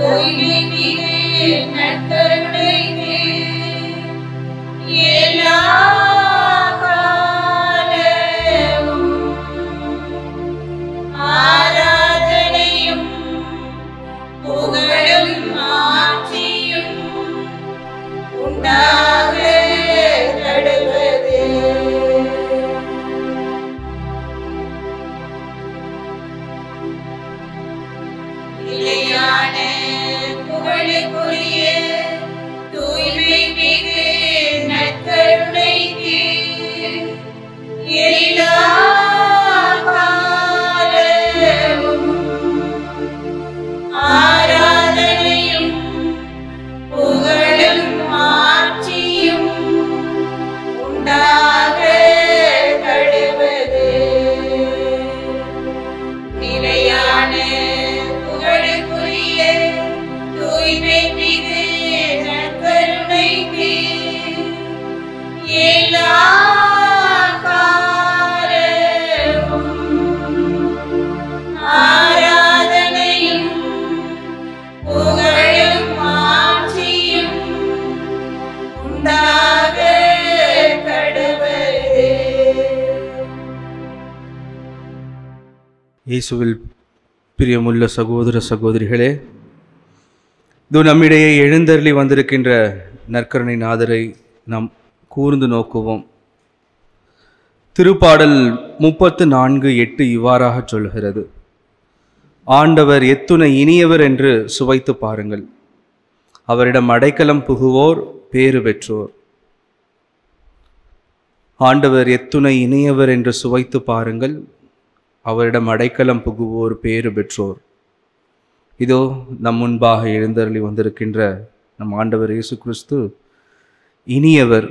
தூய்மை மிகு நற்கருணைக்கு எல்லா காலமும் ஆராதனையும் புகழும் ஆட்சியும் உண்டாக கடவது நிலையான புகழுக்குரிய தூய்மை மிகு நற்கருணைக்கு எல்லா காலமும் ஆராதனையும் புகழும் ஆட்சியும் உண்டாக கடவது நிலையான புகழுக்குரிய தூய்மை மிகு நற்கருணைக்கு எல்லா காலமும் ஆராதனையும் புகழும் ஆட்சியும் உண்டாக கடவது இயேசுவில் பிரியமுள்ள சகோதர சகோதரிகளே இது நம்மிடையே எழுந்தருளி வந்திருக்கின்ற நற்கருணை நாதரை நாம் கூர்ந்து நோக்குவோம் திருப்பாடல் முப்பத்து நான்கு எட்டு இவ்வாறாக சொல்கிறது ஆண்டவர் எத்துணை இனியவர் என்று சுவைத்து பாருங்கள் அவரிடம் அடைக்கலம் புகுவோர் பேறு பெற்றோர் ஆண்டவர் எத்துணை இனியவர் என்று சுவைத்து பாருங்கள் அவரிடம் அடைக்கலம் புகுவோர் பேறு பெற்றோர் இதோ நம் முன்பாக எழுந்தருளி வந்திருக்கின்ற நம் ஆண்டவர் இயேசு கிறிஸ்து இனியவர்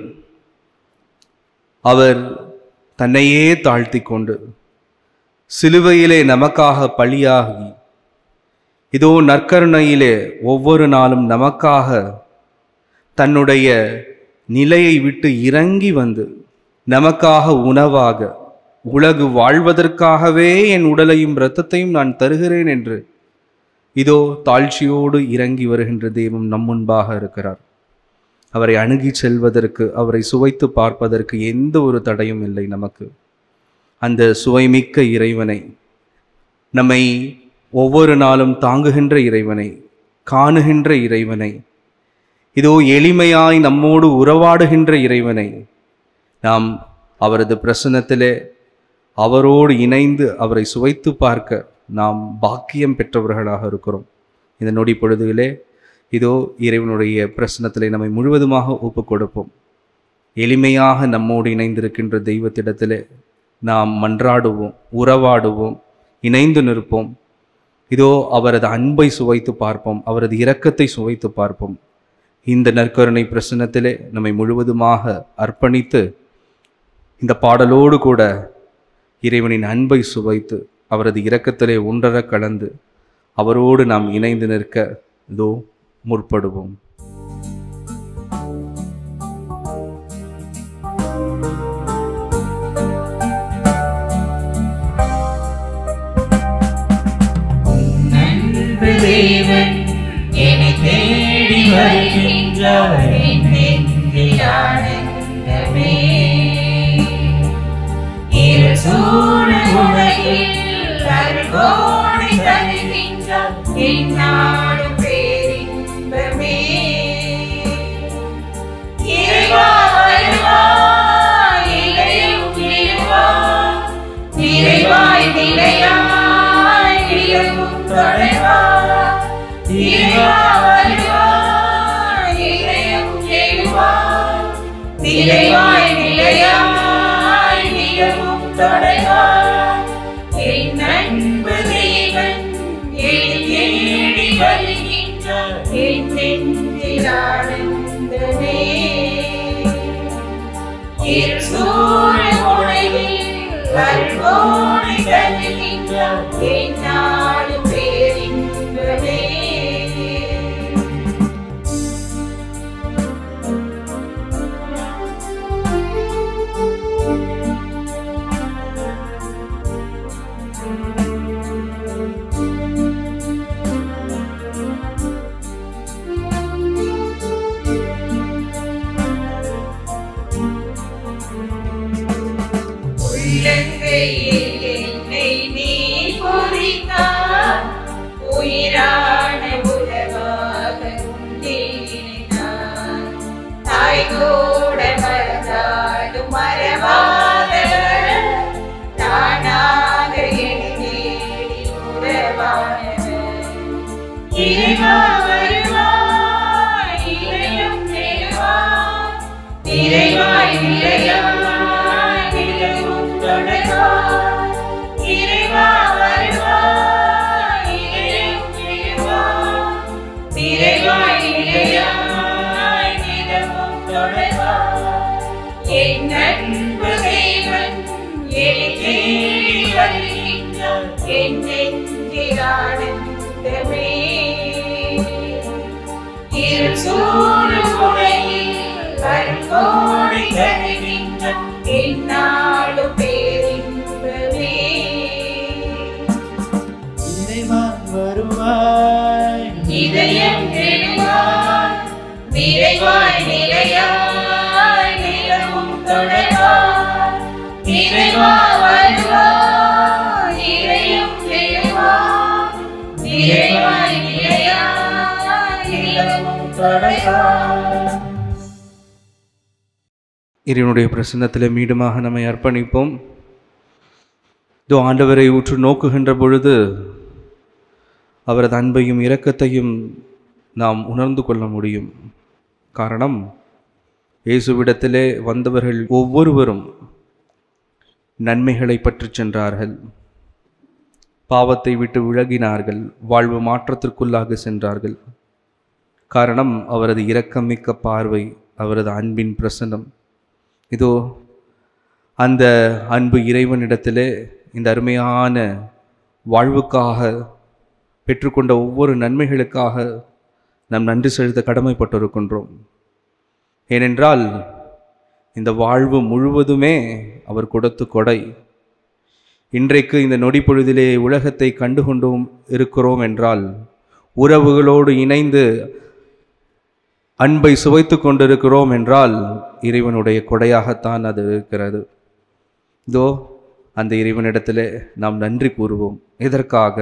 அவர் தன்னையே தாழ்த்தி கொண்டு சிலுவையிலே நமக்காக பலியாகி இதோ நற்கருணையிலே ஒவ்வொரு நாளும் நமக்காக தன்னுடைய நிலையை விட்டு இறங்கி வந்து நமக்காக உணவாக உலகு வாழ்வதற்காகவே என் உடலையும் இரத்தத்தையும் நான் தருகிறேன் என்று இதோ தாழ்ச்சியோடு இறங்கி வருகின்ற தெய்வம் நம் முன்பாக இருக்கிறார் அவரை அணுகி செல்வதற்கு அவரை சுவைத்து பார்ப்பதற்கு எந்த ஒரு தடையும் இல்லை நமக்கு அந்த சுவைமிக்க இறைவனை நம்மை ஒவ்வொரு நாளும் தாங்குகின்ற இறைவனை காணுகின்ற இறைவனை இதோ எளிமையாய் நம்மோடு உறவாடுகின்ற இறைவனை நாம் அவரது பிரசன்னத்திலே அவரோடு இணைந்து அவரை சுவைத்து பார்க்க நாம் பாக்கியம் பெற்றவர்களாக இருக்கிறோம் இந்த நொடி பொழுதுகளே இதோ இறைவனுடைய பிரசன்னத்திலே நம்மை முழுவதுமாக ஒப்புக் கொடுப்போம் எளிமையாக நம்மோடு இணைந்திருக்கின்ற தெய்வத்திடத்திலே நாம் மன்றாடுவோம் உறவாடுவோம் இணைந்து நிற்போம் இதோ அவரது அன்பை சுவைத்து பார்ப்போம் அவரது இரக்கத்தை சுவைத்து பார்ப்போம் இந்த நற்கருணை பிரசன்னத்திலே நம்மை முழுவதுமாக அர்ப்பணித்து இந்த பாடலோடு கூட இறைவனின் அன்பை சுவைத்து அவரது இரக்கத்திலே ஒன்றர கலந்து அவரோடு நாம் இணைந்து நிற்க இதோ முற்படுவோம் அன்பு தேவன் என்னை தேடி வருகின்றார் என் நெஞ்சில் ஆனந்தமே இருள் சூழ உலகில் அருகோணை தருகின்றார் என் நாடு பேரின்பமே இறைவா வருவாய் இளையும் இறைவாய் நிறைவாய் நிலையாய் நிலவும் தொலைவாய் இறைவா வருவாய் இறையும் எழுவாய் நிறைவாய் நிலையாய் நிலவும் தொலைவாய் என் அன்பு தேவன் என்னை தேடி வருகின்றார் என் நெஞ்சில் ஆனந்தமே இருள் சூழ உலகில் அருள்வோனை தருகின்றார் என் நாடு பேரின்பமே இறைவா வருவாய் இதயம் நிறைவாய் நிறைவாய் நிறைவாய் நிலவும் தொடர்வாய் இறைவா வருவாய் இதயம் நிறைவாய் நிறைவாய் நிறைவாய் நிலவும் தொடர்வாய் என் அன்பு தேவன் என்னை தேடி வருகின்றார் என் நெஞ்சில் ஆனந்தமே இருள் சூழும் உலகில் அருங்கோடி கருகின்ற என்னாலும் பேரின்பமே இறைவா வருவாய் இதயம் நிறைவாய் நிறைவாய் நிலையாய் நிலவும் தொடர்வாய் இறைவா வருவாய் இதயம் நிறைவாய் நிறைவாய் நிலையாய் நிலவும் தொடர்வாய் இறைவனுடைய பிரசன்னத்தில் மீண்டுமாக நம்மை அர்ப்பணிப்போம் இதோ ஆண்டவரை உற்று நோக்குகின்ற பொழுது அவரது அன்பையும் இரக்கத்தையும் நாம் உணர்ந்து கொள்ள முடியும் காரணம் இயேசுவிடத்திலே வந்தவர்கள் ஒவ்வொருவரும் நன்மைகளை பற்றிச் சென்றார்கள் பாவத்தை விட்டு விலகினார்கள் வாழ்வு மாற்றத்திற்குள்ளாக சென்றார்கள் காரணம் அவரது இரக்கமிக்க பார்வை அவரது அன்பின் பிரசன்னம் இதோ அந்த அன்பு இறைவனிடத்திலே இந்த அருமையான வாழ்வுக்காக பெற்றுக்கொண்ட ஒவ்வொரு நன்மைகளுக்காக நாம் நன்றி செலுத்த கடமைப்பட்டிருக்கின்றோம் ஏனென்றால் இந்த வாழ்வு முழுவதுமே அவர் கொடுத்த கொடை இன்றைக்கு இந்த நொடி பொழுதிலே உலகத்தை கண்டுகொண்டோம் இருக்கிறோம் என்றால் உறவுகளோடு இணைந்து அன்பை சுவைத்து கொண்டிருக்கிறோம் என்றால் இறைவனுடைய கொடையாகத்தான் அது இருக்கிறது இதோ அந்த இறைவனிடத்திலே நாம் நன்றி கூறுவோம் எதற்காக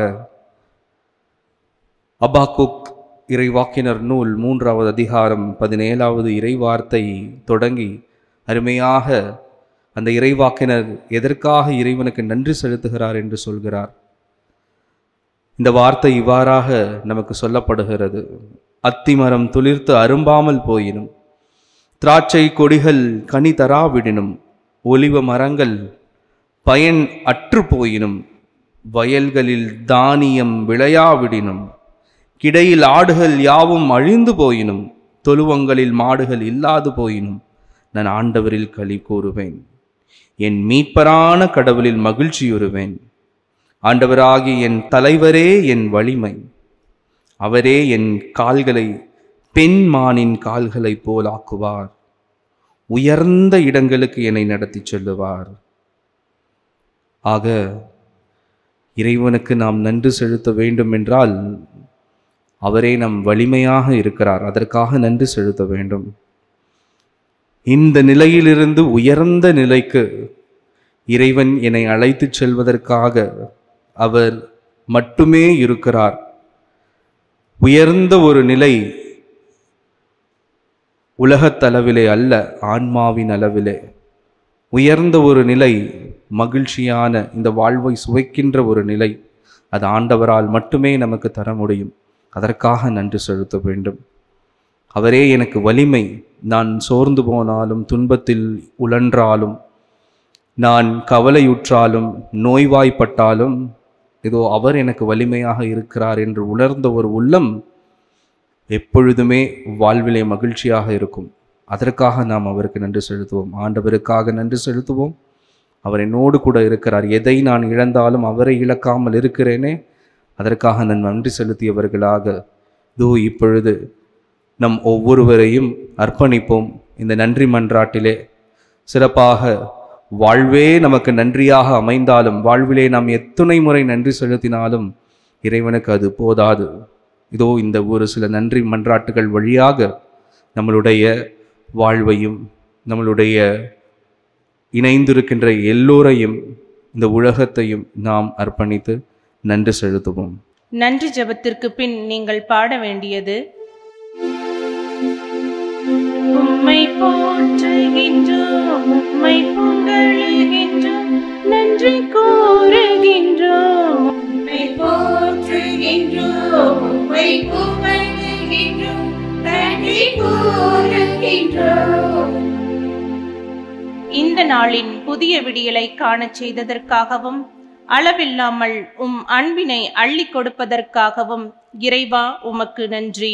அபாக்குக் இறைவாக்கினர் நூல் மூன்றாவது அதிகாரம் பதினேழாவது இறைவார்த்தை தொடங்கி அருமையாக அந்த இறைவாக்கினர் எதற்காக இறைவனுக்கு நன்றி செலுத்துகிறார் என்று சொல்கிறார் இந்த வார்த்தை இவ்வாறாக நமக்கு சொல்லப்படுகிறது அத்திமரம் துளிர்த்து அரும்பாமல் போயினும் திராட்சை கொடிகள் கனி தராவிடினும் ஒலிவ மரங்கள் பயன் அற்று போயினும் வயல்களில் தானியம் விளையாவிடினும் கிடையில் ஆடுகள் யாவும் அழிந்து போயினும் தொழுவங்களில் மாடுகள் இல்லாது போயினும் நான் ஆண்டவரில் களி கூறுவேன் என் மீட்பரான கடவுளில் மகிழ்ச்சியுறுவேன் ஆண்டவராகி என் தலைவரே என் வலிமை அவரே என் கால்களை பெண் மானின் கால்களைப் போல் ஆக்குவார் உயர்ந்த இடங்களுக்கு என்னை நடத்திச் செல்லுவார் ஆக இறைவனுக்கு நாம் நன்றி செலுத்த வேண்டும் என்றால் அவரே நம் வலிமையாக இருக்கிறார் அதற்காக நன்றி செலுத்த வேண்டும் இந்த நிலையிலிருந்து உயர்ந்த நிலைக்கு இறைவன் என்னை அழைத்துச் செல்வதற்காக அவர் மட்டுமே இருக்கிறார் உயர்ந்த ஒரு நிலை உலகத்தளவிலே அல்ல ஆன்மாவின் அளவிலே உயர்ந்த ஒரு நிலை மகிழ்ச்சியான இந்த வாழ்வை சுவைக்கின்ற ஒரு நிலை அது ஆண்டவரால் மட்டுமே நமக்கு தர முடியும் அதற்காக நன்றி செலுத்த வேண்டும் அவரே எனக்கு வலிமை நான் சோர்ந்து போனாலும் துன்பத்தில் உழன்றாலும் நான் கவலையுற்றாலும் நோய்வாய்ப்பட்டாலும் இதோ அவர் எனக்கு வலிமையாக இருக்கிறார் என்று உணர்ந்த ஒரு உள்ளம் எப்பொழுதுமே வாழ்விலே மகிழ்ச்சியாக இருக்கும் அதற்காக நாம் அவருக்கு நன்றி செலுத்துவோம் ஆண்டவருக்காக நன்றி செலுத்துவோம் அவர் என்னோடு கூட இருக்கிறார் எதை நான் இழந்தாலும் அவரை இழக்காமல் இருக்கிறேனே அதற்காக நான் நன்றி செலுத்தியவர்களாக இதோ இப்பொழுது நம் ஒவ்வொருவரையும் அர்ப்பணிப்போம் இந்த நன்றி மன்றாட்டிலே சிறப்பாக வாழ்வே நமக்கு நன்றியாக அமைந்தாலும் வாழ்விலே நாம் எத்துணை முறை நன்றி செலுத்தினாலும் இறைவனுக்கு அது போதாது இதோ இந்த ஒரு சில நன்றி மன்றாட்டுகள் வழியாக நம்மளுடைய வாழ்வையும் நம்மளுடைய இணைந்திருக்கின்ற எல்லோரையும் இந்த உலகத்தையும் நாம் அர்ப்பணித்து நன்றி செலுத்துவோம் நன்றி ஜெபத்திற்கு பின் நீங்கள் பாட வேண்டியது உம்மை போற்றுகின்றோம் உம்மை புகழுகின்றோம் நன்றி கூறுகின்றோம் உம்மை போற்றுகின்றோம் உம்மை புகழுகின்றோம் நன்றி கூறுகின்றோம் இந்த நாளின் புதிய விடியலை காணச் செய்ததற்காகவும் அளவில்லாமல் உம் அன்பினை அள்ளி கொடுப்பதற்காகவும் இறைவா உமக்கு நன்றி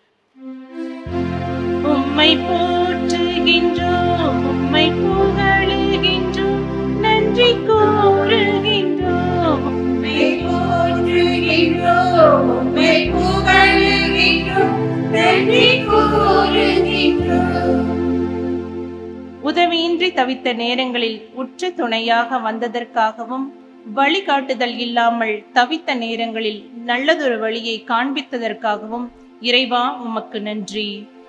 உம்மை போற்றுகின்றோம் உம்மை புகழுகின்றோம் நன்றி கூறுகின்றோம் உம்மை போற்றுகின்றோம் உம்மை புகழுகின்றோம் நன்றி கூறுகின்றோம் உதவியின்றி தவித்த நேரங்களில் உற்ற துணையாக வந்ததற்காகவும் வழிகாட்டுதல் இல்லாமல் தவித்த நேரங்களில் நல்லதொரு வழியை காண்பித்ததற்காகவும் இறைவா உமக்கு நன்றி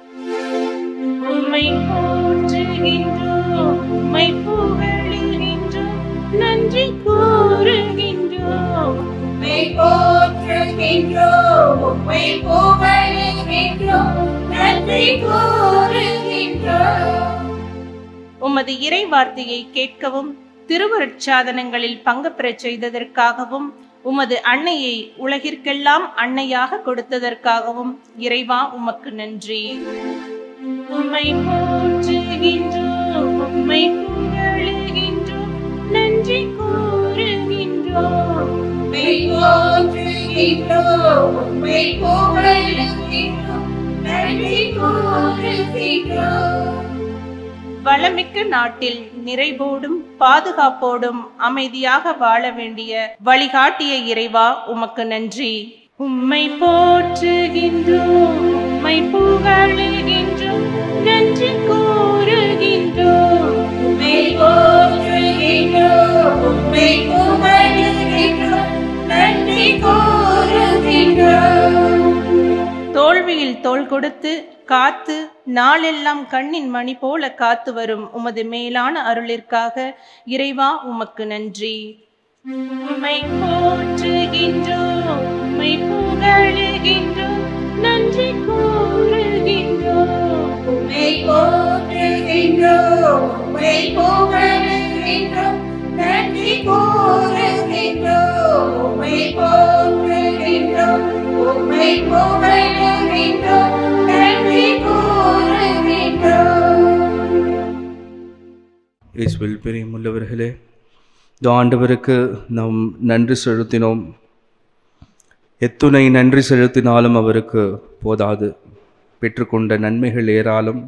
உம்மை போற்றுகின்றோம் உம்மை புகழுகின்றோம் நன்றி கூறுகின்றோம் உம்மை போற்றுகின்றோம் உம்மை புகழுகின்றோம் நன்றி கூறுகின்றோம் உமது இறை வார்த்தையை கேட்கவும் திருவருட்சாதனங்களில் பங்கு பெறச் செய்ததற்காகவும் உமது அன்னையை உலகிற்கெல்லாம் அன்னையாக கொடுத்ததற்காகவும் இறைவா உமக்கு நன்றி உம்மை போற்றுகின்றோம் உம்மை புகழுகின்றோம் நன்றி கூறுகின்றோம் உம்மை போற்றுகின்றோம் உம்மை புகழுகின்றோம் நன்றி கூறுகின்றோம் வளமிக்க நாட்டில் நிறைவோடும் பாதுகாப்போடும் அமைதியாக வாழ வேண்டிய வழிகாட்டிய இறைவா உமக்கு நன்றி உம்மை போற்றுகின்றோம் உம்மை புகழுகின்றோம் நன்றி கூறுகின்றோம் உம்மை போற்றுகின்றோம் உம்மை புகழுகின்றோம் நன்றி கூறுகின்றோம் தோல்வியில் தோள் கொடுத்து காத்து நாளெல்லாம் கண்ணின் மணி போல காத்து வரும் உமது மேலான அருளிற்காக இறைவா உமக்கு நன்றி உம்மை போற்றுகின்றோம் உம்மை புகழுகின்றோம் நன்றி கூறுகின்றோம் உம்மை போற்றுகின்றோம் உம்மை புகழுகின்றோம் நன்றி கூறுகின்றோம் உம்மை போற்றுகின்றோம் உம்மை புகழுகின்றோம் நன்றி கூறுகின்றோம் இயேசுவில் பிரியமுள்ளவர்களே இந்த ஆண்டவருக்கு நாம் நன்றி செலுத்தினோம் எத்துணை நன்றி செலுத்தினாலும் அவருக்கு போதாது பெற்றுக்கொண்ட நன்மைகள் ஏராளம்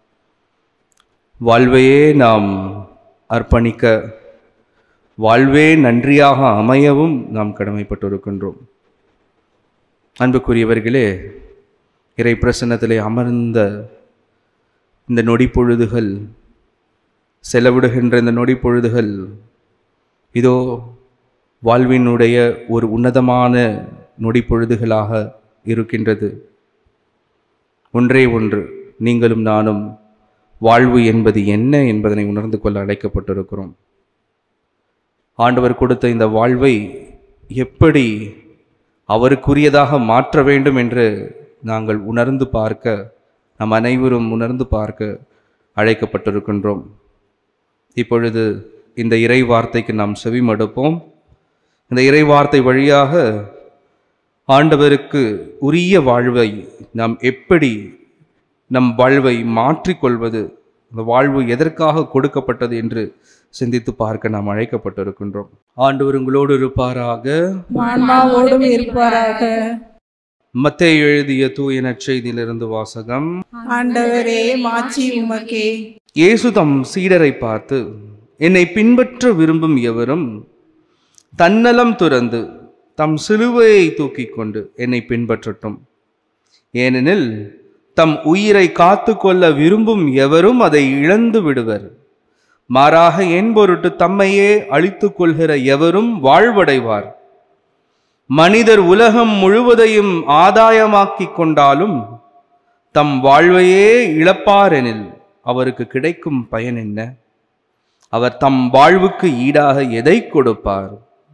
வாழ்வையே நாம் அர்ப்பணிக்க வாழ்வே நன்றியாக அமையவும் நாம் கடமைப்பட்டிருக்கின்றோம் அன்புக்குரியவர்களே இறை பிரசன்னத்திலே அமர்ந்த இந்த நொடி பொழுதுகள் செலவிடுகின்ற இந்த நொடி பொழுதுகள் இதோ வாழ்வினுடைய ஒரு உன்னதமான நொடி பொழுதுகளாக இருக்கின்றது ஒன்றே ஒன்று நீங்களும் நானும் வாழ்வு என்பது என்ன என்பதனை உணர்ந்து கொள்ள அழைக்கப்பட்டிருக்கிறோம் ஆண்டவர் கொடுத்த இந்த வாழ்வை எப்படி அவருக்குரியதாக மாற்ற வேண்டும் என்று நாங்கள் உணர்ந்து பார்க்க நம் அனைவரும் உணர்ந்து பார்க்க அழைக்கப்பட்டிருக்கின்றோம் இப்பொழுது இந்த இறை வார்த்தைக்கு நாம் செவிமடுப்போம் இந்த இறை வார்த்தை வழியாக ஆண்டவருக்கு உரிய வாழ்வை நாம் எப்படி நம் வாழ்வை மாற்றிக்கொள்வது அந்த வாழ்வு எதற்காக கொடுக்கப்பட்டது என்று சிந்தித்து பார்க்க நாம் அழைக்கப்பட்டிருக்கின்றோம் ஆண்டவர் உங்களோடு இருப்பாராக ஆன்மாவோடும் இருப்பாராக மத்தேயு எழுதிய தூய நற்செய்தியிலிருந்து வாசகம் ஆண்டவரே மாட்சி உமக்கே இயேசு தம் சீடரை பார்த்து என்னை பின்பற்ற விரும்பும் எவரும் தன்னலம் துறந்து தம் சிலுவையை தூக்கிக் கொண்டு என்னை பின்பற்றட்டும் ஏனெனில் தம் உயிரை காத்து கொள்ள விரும்பும் எவரும் அதை இழந்து விடுவர் மாறாக என் பொருட்டு தம்மையே அழித்துக் கொள்கிற எவரும் வாழ்வடைவார் மனிதர் உலகம் முழுவதையும் ஆதாயமாக்கிக் கொண்டாலும் தம் வாழ்வையே இழப்பாரெனில் அவருக்கு கிடைக்கும் பயன் என்ன அவர் தம் வாழ்வுக்கு ஈடாக எதை கொடுப்பார்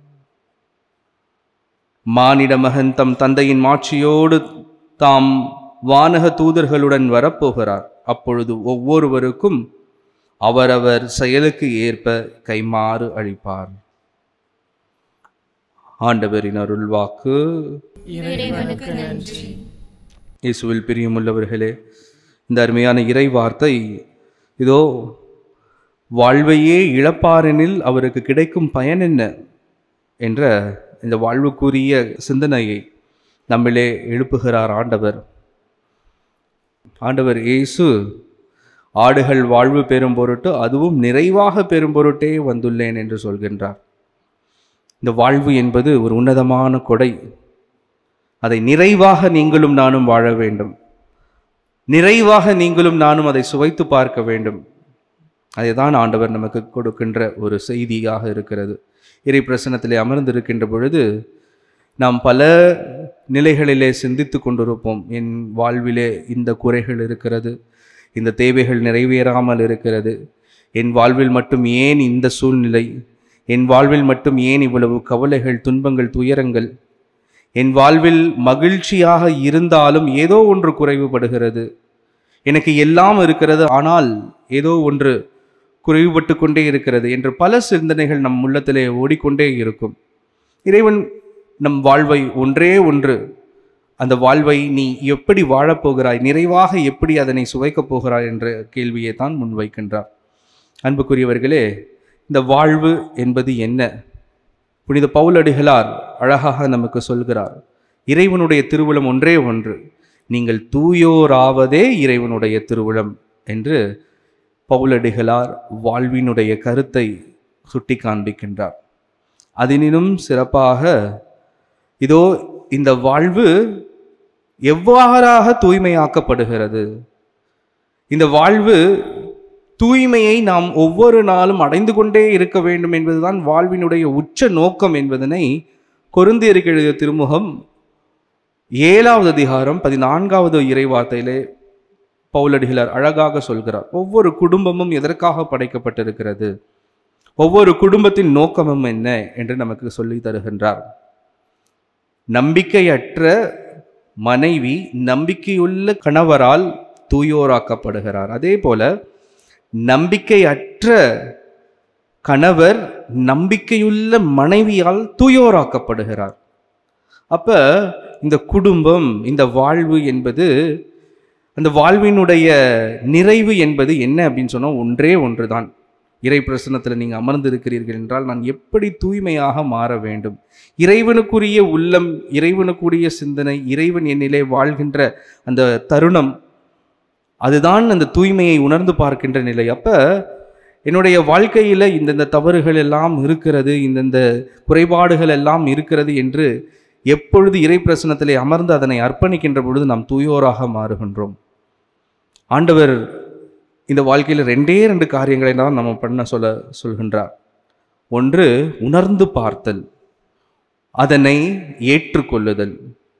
மானிட மகன் தம் தந்தையின் மாட்சியோடு தாம் வானக தூதர்களுடன் வரப்போகிறார் அப்பொழுது ஒவ்வொருவருக்கும் அவரவர் செயலுக்கு ஏற்ப கைமாறு அளிப்பார் ஆண்டவரின் அருள்வாக்கு இறைவனுக்கு நன்றி இயேசுவில் பிரியமுள்ளவர்களே இந்த அருமையான இறை வார்த்தை இதோ வாழ்வையே இழப்பாரெனில் அவருக்கு கிடைக்கும் பயன் என்ன என்ற இந்த வாழ்வுக்குரிய சிந்தனையை நம்மிலே எழுப்புகிறார் ஆண்டவர் ஆண்டவர் இயேசு ஆடுகள் வாழ்வு பெறும் பொருட்டு அதுவும் நிறைவாக பெறும் பொருட்டே வந்துள்ளேன் என்று சொல்கின்றார் இந்த வாழ்வு என்பது ஒரு உன்னதமான கொடை அதை நிறைவாக நீங்களும் நானும் வாழ வேண்டும் நிறைவாக நீங்களும் நானும் அதை சுவைத்து பார்க்க வேண்டும் அதைதான் ஆண்டவர் நமக்கு கொடுக்கின்ற ஒரு செய்தியாக இருக்கிறது இறை பிரசனத்திலே அமர்ந்திருக்கின்ற பொழுது நாம் பல நிலைகளிலே சிந்தித்து கொண்டிருப்போம் என் வாழ்விலே இந்த குறைகள் இருக்கிறது இந்த தேவைகள் நிறைவேறாமல் இருக்கிறது என் வாழ்வில் மட்டும் ஏன் இந்த சூழ்நிலை என் வாழ்வில் மட்டும் ஏன் இவ்வளவு கவலைகள் துன்பங்கள் துயரங்கள் என் வாழ்வில் மகிழ்ச்சியாக இருந்தாலும் ஏதோ ஒன்று குறைவுபடுகிறது எனக்கு எல்லாம் இருக்கிறது ஆனால் ஏதோ ஒன்று குறைவுபட்டு கொண்டே இருக்கிறது என்று பல சிந்தனைகள் நம் உள்ளத்திலே ஓடிக்கொண்டே இருக்கும் இறைவன் நம் வாழ்வை ஒன்றே ஒன்று அந்த வாழ்வை நீ எப்படி வாழப்போகிறாய் நிறைவாக எப்படி அதனை சுவைக்கப் போகிறாய் என்ற கேள்வியை தான் முன்வைக்கின்றார் அன்புக்குரியவர்களே இந்த வாழ்வு என்பது என்ன புனித பவுலடிகளார் அழகாக நமக்கு சொல்கிறார் இறைவனுடைய திருவுளம் ஒன்றே ஒன்று நீங்கள் தூயோராவதே இறைவனுடைய திருவுளம் என்று பவுலடிகளார் வாழ்வினுடைய கருத்தை சுட்டி காண்பிக்கின்றார் அதனினும் சிறப்பாக இதோ இந்த வாழ்வு எவ்வாறாக தூய்மையாக்கப்படுகிறது இந்த வாழ்வு தூய்மையை நாம் ஒவ்வொரு நாளும் அடைந்து கொண்டே இருக்க வேண்டும் என்பதுதான் வாழ்வினுடைய உச்ச நோக்கம் என்பதனை கொருந்தியருக்கு எழுதிய திருமுகம் ஏழாவது அதிகாரம் பதினான்காவது இறைவார்த்தையிலே பவுலடிகளார் அழகாக சொல்கிறார் ஒவ்வொரு குடும்பமும் எதற்காக படைக்கப்பட்டிருக்கிறது ஒவ்வொரு குடும்பத்தின் நோக்கமும் என்ன என்று நமக்கு சொல்லி தருகின்றார் நம்பிக்கையற்ற மனைவி நம்பிக்கையுள்ள கணவரால் தூயோராக்கப்படுகிறார் அதே போல நம்பிக்கையற்ற கணவர் நம்பிக்கையுள்ள மனைவியால் தூயோராக்கப்படுகிறார் அப்ப இந்த குடும்பம் இந்த வாழ்வு என்பது அந்த வாழ்வினுடைய நிறைவு என்பது என்ன அப்படின்னு சொன்னால் ஒன்றே ஒன்றுதான் இறை பிரசனத்தில் நீங்கள் அமர்ந்து இருக்கிறீர்கள் என்றால் நான் எப்படி தூய்மையாக மாற வேண்டும் இறைவனுக்குரிய உள்ளம் இறைவனுக்குரிய சிந்தனை இறைவன் என்னிலே வாழ்கின்ற அந்த தருணம் அதுதான் அந்த தூய்மையை உணர்ந்து பார்க்கின்ற நிலை அப்போ என்னுடைய வாழ்க்கையில் இந்தந்த தவறுகள் எல்லாம் இருக்கிறது இந்தந்த குறைபாடுகள் எல்லாம் இருக்கிறது என்று எப்பொழுது இறை பிரசனத்திலே அமர்ந்து அதனை அர்ப்பணிக்கின்ற பொழுது நாம் தூயோராக மாறுகின்றோம் ஆண்டவர் இந்த வாழ்க்கையில் ரெண்டே ரெண்டு காரியங்களை தான் நம்ம பண்ண சொல்ல சொல்கின்றார் ஒன்று உணர்ந்து பார்த்தல் அதனை ஏற்றுக்கொள்ளுதல்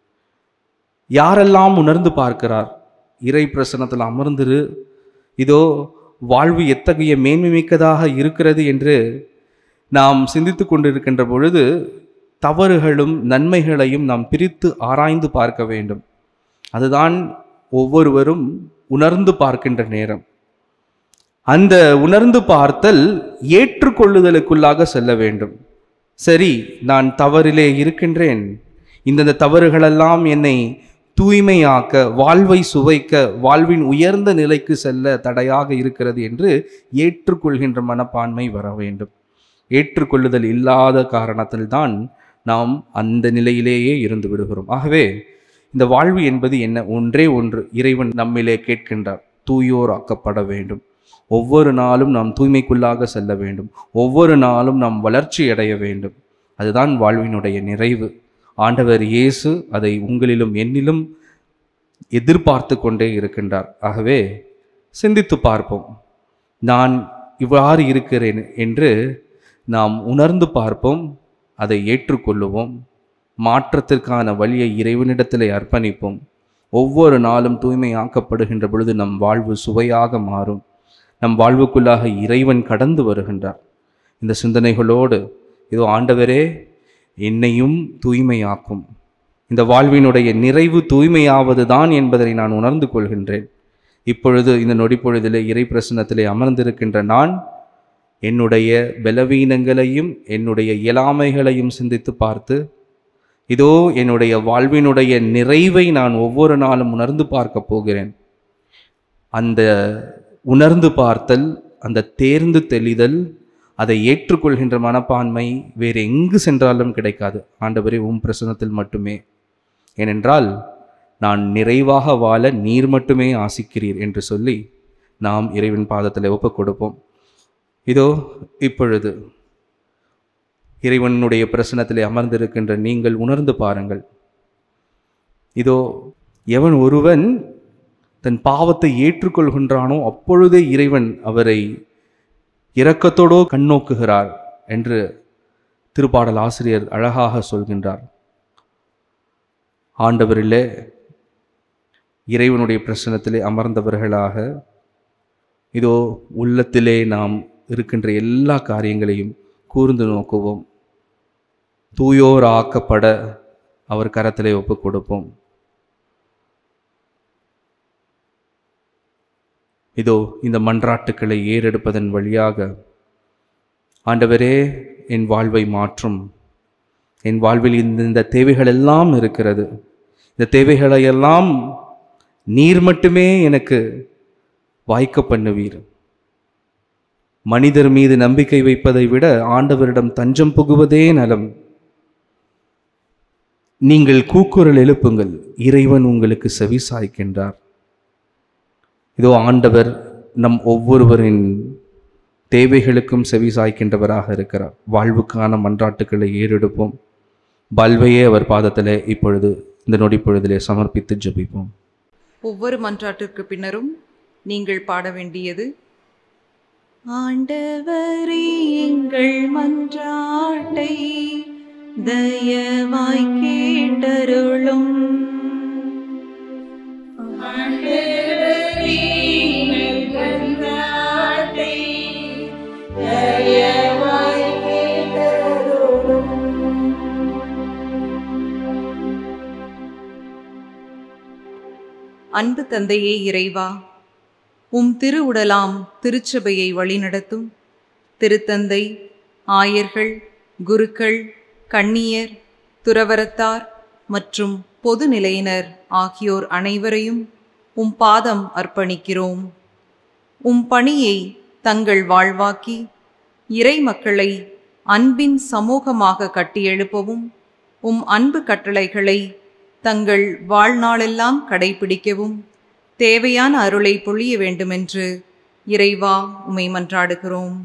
யாரெல்லாம் உணர்ந்து பார்க்கிறார் இறை பிரசனத்தில் அமர்ந்திரு இதோ வாழ்வு எத்தகைய மேன்மை மிக்கதாக இருக்கிறது என்று நாம் சிந்தித்து கொண்டிருக்கின்ற பொழுது தவறுகளும் நன்மைகளையும் நாம் பிரித்து ஆராய்ந்து பார்க்க வேண்டும் அதுதான் ஒவ்வொருவரும் உணர்ந்து பார்க்கின்ற நேரம் அந்த உணர்ந்து பார்த்தல் ஏற்றுக்கொள்ளுதலுக்குள்ளாக செல்ல வேண்டும் சரி நான் தவறிலே இருக்கின்றேன் இந்தந்த தவறுகளெல்லாம் என்னை தூய்மையாக்க வாழ்வை சுவைக்க வாழ்வின் உயர்ந்த நிலைக்கு செல்ல தடையாக இருக்கிறது என்று ஏற்றுக்கொள்கின்ற மனப்பான்மை வர வேண்டும் ஏற்றுக்கொள்ளுதல் இல்லாத காரணத்தில்தான் நாம் அந்த நிலையிலேயே இருந்து விடுகிறோம் ஆகவே இந்த வாழ்வு என்பது என்ன ஒன்றே ஒன்று இறைவன் நம்மிலே கேட்கின்றார் தூயோர் ஆக்கப்பட வேண்டும் ஒவ்வொரு நாளும் நாம் தூய்மைக்குள்ளாக செல்ல வேண்டும் ஒவ்வொரு நாளும் நாம் வளர்ச்சி அடைய வேண்டும் அதுதான் வாழ்வினுடைய நிறைவு ஆண்டவர் இயேசு அதை உங்களிலும் என்னிலும் எதிர்பார்த்து கொண்டே இருக்கின்றார் ஆகவே சிந்தித்து பார்ப்போம் நான் இவ்வாறு இருக்கிறேன் என்று நாம் உணர்ந்து பார்ப்போம் அதை ஏற்றுக்கொள்ளுவோம் மாற்றத்திற்கான வழியை இறைவனிடத்திலே அர்ப்பணிப்போம் ஒவ்வொரு நாளும் தூய்மையாக்கப்படுகின்ற பொழுது நம் வாழ்வு சுவையாக மாறும் நம் வாழ்வுக்குள்ளாக இறைவன் கடந்து வருகின்றார் இந்த சிந்தனைகளோடு இதோ ஆண்டவரே என்னையும் தூய்மையாக்கும் இந்த வாழ்வினுடைய நிறைவு தூய்மையாவது தான் என்பதை நான் உணர்ந்து கொள்கின்றேன் இப்பொழுது இந்த நொடிப்பொழுதிலே இறை பிரசன்னத்திலே அமர்ந்திருக்கின்ற நான் என்னுடைய பலவீனங்களையும் என்னுடைய இயலாமைகளையும் சிந்தித்து பார்த்து இதோ என்னுடைய வாழ்வினுடைய நிறைவை நான் ஒவ்வொரு நாளும் உணர்ந்து பார்க்க போகிறேன் அந்த உணர்ந்து பார்த்தல் அந்த தேர்ந்து தெளிதல் அதை ஏற்றுக்கொள்கின்ற மனப்பான்மை வேறு எங்கு சென்றாலும் கிடைக்காது ஆண்டவரே உம் பிரசன்னத்தில் மட்டுமே ஏனென்றால் நான் நிறைவாக வாழ நீர் மட்டுமே ஆசிக்கிறீர் என்று சொல்லி நாம் இறைவன் பாதத்தில் ஒப்புக் கொடுப்போம் இதோ இப்பொழுது இறைவனுடைய பிரசனத்திலே அமர்ந்திருக்கின்ற நீங்கள் உணர்ந்து பாருங்கள் இதோ எவன் ஒருவன் தன் பாவத்தை ஏற்றுக்கொள்கின்றானோ அப்பொழுதே இறைவன் அவரை இரக்கத்தோடோ கண்ணோக்குகிறார் என்று திருப்பாடல் ஆசிரியர் அழகாக சொல்கின்றார் ஆண்டவரிலே இறைவனுடைய பிரசனத்திலே அமர்ந்தவர்களாக இதோ உள்ளத்திலே நாம் இருக்கின்ற எல்லா காரியங்களையும் கூர்ந்து நோக்குவோம் தூயோர் ஆக்கப்பட அவர் கரத்திலே ஒப்புக் கொடுப்போம் இதோ இந்த மன்றாட்டுக்களை ஏறெடுப்பதன் வழியாக ஆண்டவரே என் வாழ்வை மாற்றும் என் வாழ்வில் இந்த இந்த தேவைகள் எல்லாம் இருக்கிறது இந்த தேவைகளை எல்லாம் நீர் மட்டுமே எனக்கு வாய்க்க பண்ணுவீர் மனிதர் மீது நம்பிக்கை வைப்பதை விட ஆண்டவரிடம் தஞ்சம் புகுவதே நலம் நீங்கள் கூக்குரல் எழுப்புங்கள் இறைவன் உங்களுக்கு செவி சாய்க்கின்றார் இதோ ஆண்டவர் நம் ஒவ்வொருவரின் தேவைகளுக்கும் செவி சாய்க்கின்றவராக இருக்கிறார் வாழ்வுக்கான மன்றாட்டுக்களை ஏறெடுப்போம் பல்வையே அவர் பாதத்திலே இப்பொழுது இந்த நொடி பொழுதிலே சமர்ப்பித்து ஜெபிப்போம் ஒவ்வொரு மன்றாட்டிற்கு பின்னரும் நீங்கள் பாட வேண்டியது ஆண்டவரே எங்கள் மன்றாட்டை தயவாய் கேட்டருளும் ஆண்டவரே, எங்கள் நாட்டை தயவாய் கேட்டருளும். அன்பு தந்தையே இறைவா உம் திருவுடலாம் திருச்சபையை வழிநடத்தும் திருத்தந்தை ஆயர்கள் குருக்கள் கண்ணியர் துறவரத்தார் மற்றும் பொது நிலையினர் ஆகியோர் அனைவரையும் உம் பாதம் அர்ப்பணிக்கிறோம் உம் பணியை தங்கள் வாழ்வாக்கி இறை மக்களை அன்பின் சமூகமாக கட்டியெழுப்பவும் உம் அன்பு கட்டளைகளை தங்கள் வாழ்நாளெல்லாம் கடைபிடிக்கவும் தேவையான அருளை பொழிய வேண்டுமென்று இறைவா உமை மன்றாடுகிறோம்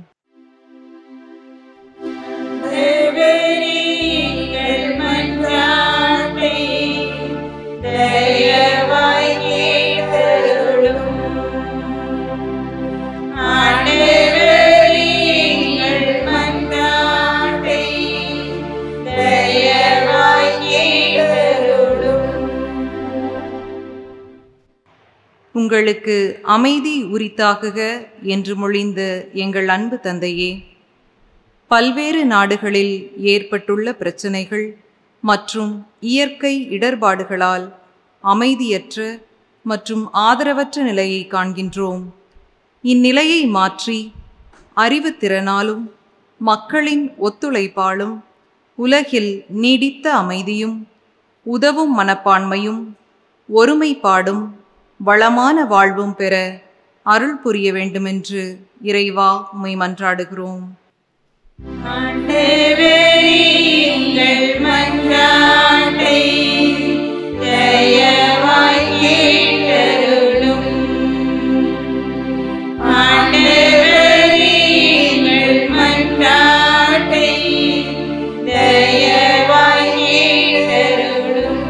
தேவரே, எங்கள் மன்றாட்டை தயவாய் கேட்டருளும். ஆண்டவரே, எங்கள் மன்றாட்டை தயவாய் கேட்டருளும். உங்களுக்கு அமைதி உரித்தாகுக என்று மொழிந்த எங்கள் அன்பு தந்தையே பல்வேறு நாடுகளில் ஏற்பட்டுள்ள பிரச்சனைகள் மற்றும் இயற்கை இடர்பாடுகளால் அமைதியற்ற மற்றும் ஆதரவற்ற நிலையை காண்கின்றோம் இந்நிலையை மாற்றி அறிவுத்திறனாலும் மக்களின் ஒத்துழைப்பாலும் உலகில் நீடித்த அமைதியும் உதவும் மனப்பான்மையும் ஒருமைப்பாடும் வளமான வாழ்வும் பெற அருள் புரிய வேண்டுமென்று இறைவா உம்மை மன்றாடுகிறோம் ஆண்டவரே, எங்கள் மன்றாட்டை தயவாய் கேட்டருளும். ஆண்டவரே, எங்கள் மன்றாட்டை தயவாய் கேட்டருளும்.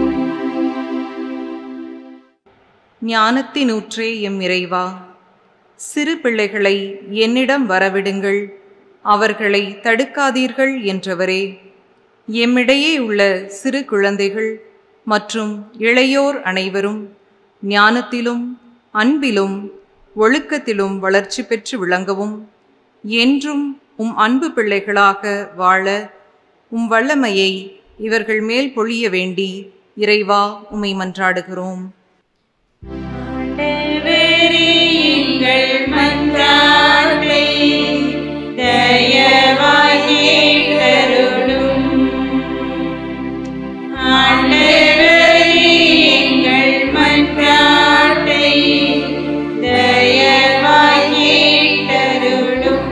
ஞானத்தினூற்றே எம் இறைவா சிறு பிள்ளைகளை என்னிடம் வரவிடுங்கள் அவர்களை தடுக்காதீர்கள் என்றவரே எம்மிடையே உள்ள சிறு குழந்தைகள் மற்றும் இளையோர் அனைவரும் ஞானத்திலும் அன்பிலும் ஒழுக்கத்திலும் வளர்ச்சி பெற்று விளங்கவும் என்றும் உம் அன்பு பிள்ளைகளாக வாழ உம் வல்லமையை இவர்கள் மேல் பொழிய வேண்டி இறைவா உம்மை மன்றாடுகிறோம் ஆண்டவரே, எங்கள் மன்றாட்டை தயவாய் கேட்டருளும் ஆண்டவரே எங்கள் மன்றாட்டை தயவாய் கேட்டருளும்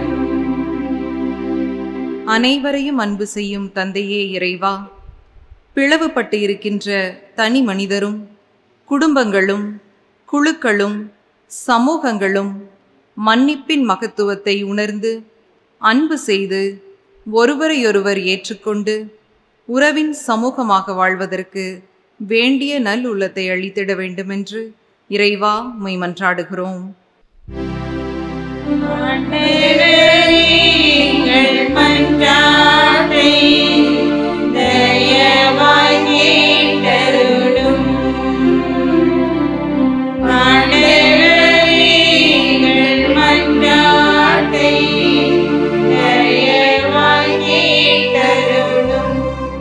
அனைவரையும் அன்பு செய்யும் தந்தையே இறைவா பிளவுபட்டு இருக்கின்ற தனி மனிதரும் குடும்பங்களும் குழுக்களும் சமூகங்களும் மன்னிப்பின் மகத்துவத்தை உணர்ந்து அன்பு செய்து ஒருவரையொருவர் ஏற்றுக்கொண்டு உறவின் சமூகமாக வாழ்வதற்கு வேண்டிய நல் உள்ளத்தை அளித்திட வேண்டுமென்று இறைவா உம்மை மன்றாடுகிறோம் ஆண்டவரே எங்கள் மன்றாட்டை தயவாய் கேட்டருளும் ஆண்டவரே எங்கள் மன்றாட்டை தயவாய் கேட்டருளும்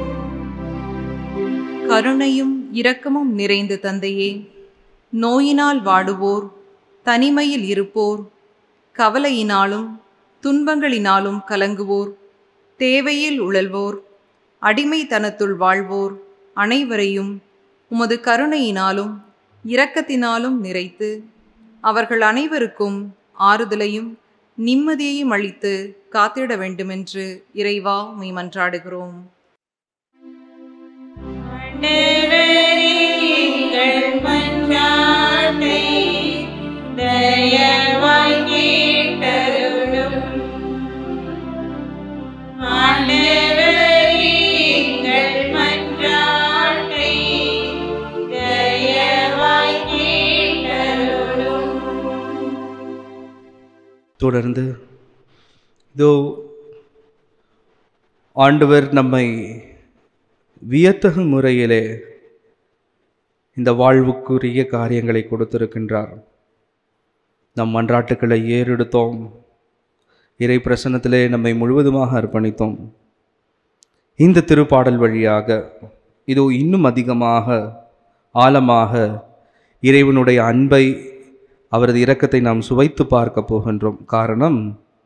கருணையும் இரக்கமும் நிறைந்த தந்தையே நோயினால் வாடுவோர் தனிமையில் இருப்போர் கவலையினாலும் துன்பங்களினாலும் கலங்குவோர் தேவையில் உழல்வோர் அடிமைத்தனத்துள் வாழ்வோர் அனைவரையும் உமது கருணையினாலும் இரக்கத்தினாலும் நிறைத்து அவர்கள் அனைவருக்கும் ஆறுதலையும் நிம்மதியையும் அளித்து காத்திட வேண்டுமென்று இறைவா உம்மை மன்றாடுகிறோம் ஆண்டவரே எங்கள் மன்றாட்டை தயவாய் கேட்டருளும் ஆண்டவரே எங்கள் மன்றாட்டை தயவாய் கேட்டருளும் தொடர்ந்து இதோ ஆண்டவர் நம்மை வியத்தகு முறையிலே இந்த வாழ்வுக்குரிய காரியங்களை கொடுத்திருக்கின்றார் நம் மன்றாட்டுக்களை ஏறெடுத்தோம் இறை பிரசன்னத்திலே நம்மை முழுவதுமாக அர்ப்பணித்தோம் இந்த திருப்பாடல் வழியாக இதோ இன்னும் அதிகமாக ஆழமாக இறைவனுடைய அன்பை அவரது இரக்கத்தை நாம் சுவைத்து பார்க்க போகின்றோம் காரணம்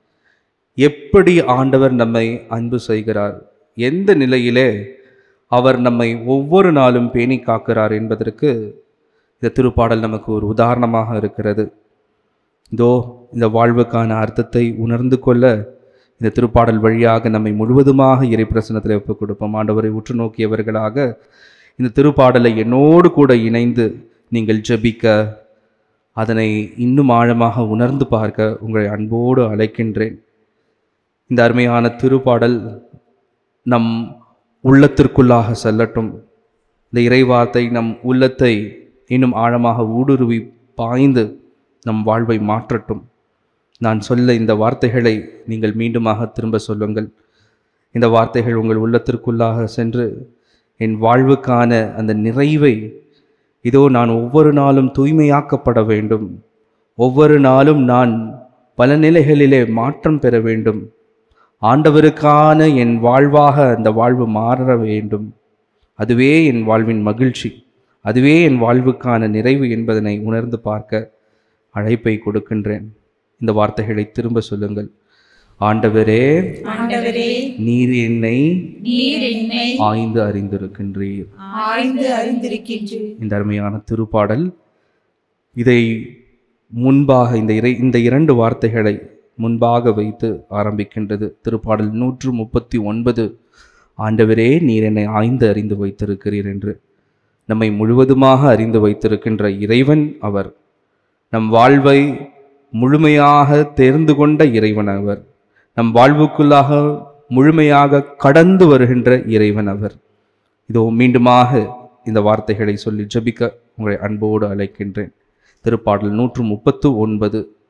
எப்படி ஆண்டவர் நம்மை அன்பு செய்கிறார் எந்த நிலையிலே அவர் நம்மை ஒவ்வொரு நாளும் பேணி காக்கிறார் என்பதற்கு இந்த திருப்பாடல் நமக்கு ஒரு உதாரணமாக இருக்கிறது இதோ இந்த வாழ்வுக்கான அர்த்தத்தை உணர்ந்து கொள்ள இந்த திருப்பாடல் வழியாக நம்மை முழுவதுமாக இறை பிரசனத்தில் ஒப்புக் கொடுப்போம் ஆண்டவரை உற்று நோக்கியவர்களாக இந்த திருப்பாடலை என்னோடு கூட இணைந்து நீங்கள் ஜெபிக்க அதனை இன்னும் ஆழமாக உணர்ந்து பார்க்க உங்களை அன்போடு அழைக்கின்றேன் இந்த அருமையான திருப்பாடல் நம் உள்ளத்திற்குள்ளாக செல்லட்டும் இந்த இறைவார்த்தை நம் உள்ளத்தை இன்னும் ஆழமாக ஊடுருவி பாய்ந்து நம் வாழ்வை மாற்றட்டும் நான் சொல்ல இந்த வார்த்தைகளை நீங்கள் மீண்டுமாக திரும்ப சொல்லுங்கள் இந்த வார்த்தைகள் உங்கள் உள்ளத்திற்குள்ளாக சென்று என் வாழ்வுக்கான அந்த நிறைவை இதோ நான் ஒவ்வொரு நாளும் தூய்மையாக்கப்பட வேண்டும் ஒவ்வொரு நாளும் நான் பல நிலைகளிலே மாற்றம் பெற வேண்டும் ஆண்டவருக்கான என் வாழ்வாக அந்த வாழ்வு மாற வேண்டும் அதுவே என் வாழ்வின் மகிழ்ச்சி அதுவே என் வாழ்வுக்கான நிறைவு என்பதனை உணர்ந்து பார்க்க அழைப்பை கொடுக்கின்றேன் இந்த வார்த்தைகளை திரும்ப சொல்லுங்கள் ஆண்டவரே ஆண்டவரே நீர் என்னை நீர் என்னை ஆய்ந்து அறிந்திருக்கின்றீர் ஆய்ந்து அறிந்திருக்கின்றீர் இந்த அருமையான திருப்பாடல் இதை முன்பாக இந்த இறை இந்த இரண்டு வார்த்தைகளை முன்பாக வைத்து ஆரம்பிக்கின்றது திருப்பாடல் நூற்று முப்பத்தி ஒன்பது ஆண்டவரே நீர் என்னை ஆய்ந்து அறிந்து வைத்திருக்கிறீர் என்று நம்மை முழுவதுமாக அறிந்து வைத்திருக்கின்ற இறைவன் அவர் நம் வாழ்வை முழுமையாக தேர்ந்து கொண்ட இறைவன் அவர் நம் வாழ்வுக்குள்ளாக முழுமையாக கடந்து வருகின்ற இறைவன் அவர் இதோ மீண்டுமாக இந்த வார்த்தைகளை சொல்லி ஜெபிக்க உங்களை அன்போடு அழைக்கின்றேன் திருப்பாடல் நூற்று முப்பத்து ஒன்பது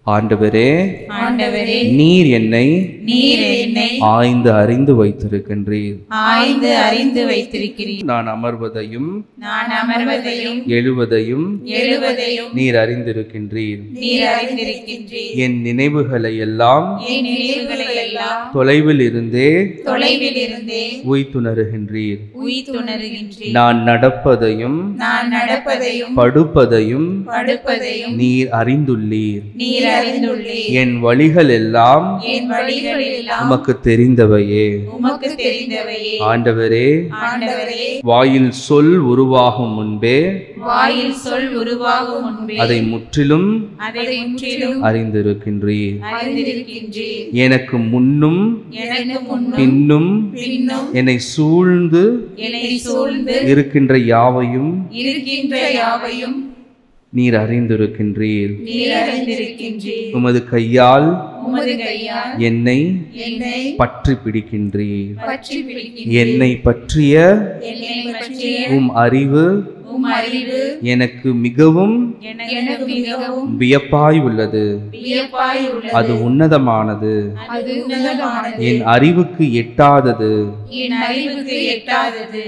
ஆண்டவரே ஆண்டவரே நீர் என்னை நீர் என்னை ஆய்ந்து அறிந்து வைத்திருக்கின்றீர் ஆய்ந்து அறிந்து வைத்திருக்கிறீர் நான் அமர்வதையும் நான் அமர்வதையும் எழுவதையும் எழுவதையும் நீர் அறிந்திருக்கின்றீர் நீர் அறிந்திருக்கின்றீர் என் நினைவுகளை எல்லாம் என் நினைவுகளை எல்லாம் தொலைவில் இருந்தே தொலைவில் இருந்தே உய்த்துணர்கின்றீர் உய்த்துணர்கின்றீர் நான் நடப்பதையும் நான் நடப்பதையும் படுப்பதையும் படுப்பதையும் நீர் அறிந்துள்ளீர் நீர் அறிந்துள்ளீர் என் வழிகள் எல்லாம் என் வழிகள் எல்லாம் உமக்கு தெரிந்தவையே உமக்கு தெரிந்தவையே ஆண்டவரே ஆண்டவரே வாயில் சொல் உருவாகும் முன்பே வாயில் சொல் உருவாகும் முன்பே அதை முற்றிலும் அதை முற்றிலும் அறிந்திருக்கின்றீர் அறிந்திருக்கின்றீர் எனக்கு முன்னும் எனக்கு முன்னும் பின்னும் பின்னும் என்னை சூழ்ந்து என்னை சூழ்ந்து இருக்கின்ற யாவையும் இருக்கின்ற யாவையும் நீர் அறிந்திருக்கின்றீர் நீர் அறிந்திருக்கின்றீர் உமது கையால் உமது கையால் என்னை என்னை பற்றி பிடிக்கின்றீர் பற்றி பிடிக்கின்ற என்னை பற்றிய என்னை பற்றிய உம் அறிவு உம் அறிவு எனக்கு மிகவும் எனக்கு மிகவும் வியப்பாய் உள்ளது வியப்பாய் உள்ளது அது உன்னதமானது அது உன்னதமானது என் அறிவுக்கு எட்டாதது என் அறிவுக்கு எட்டாதது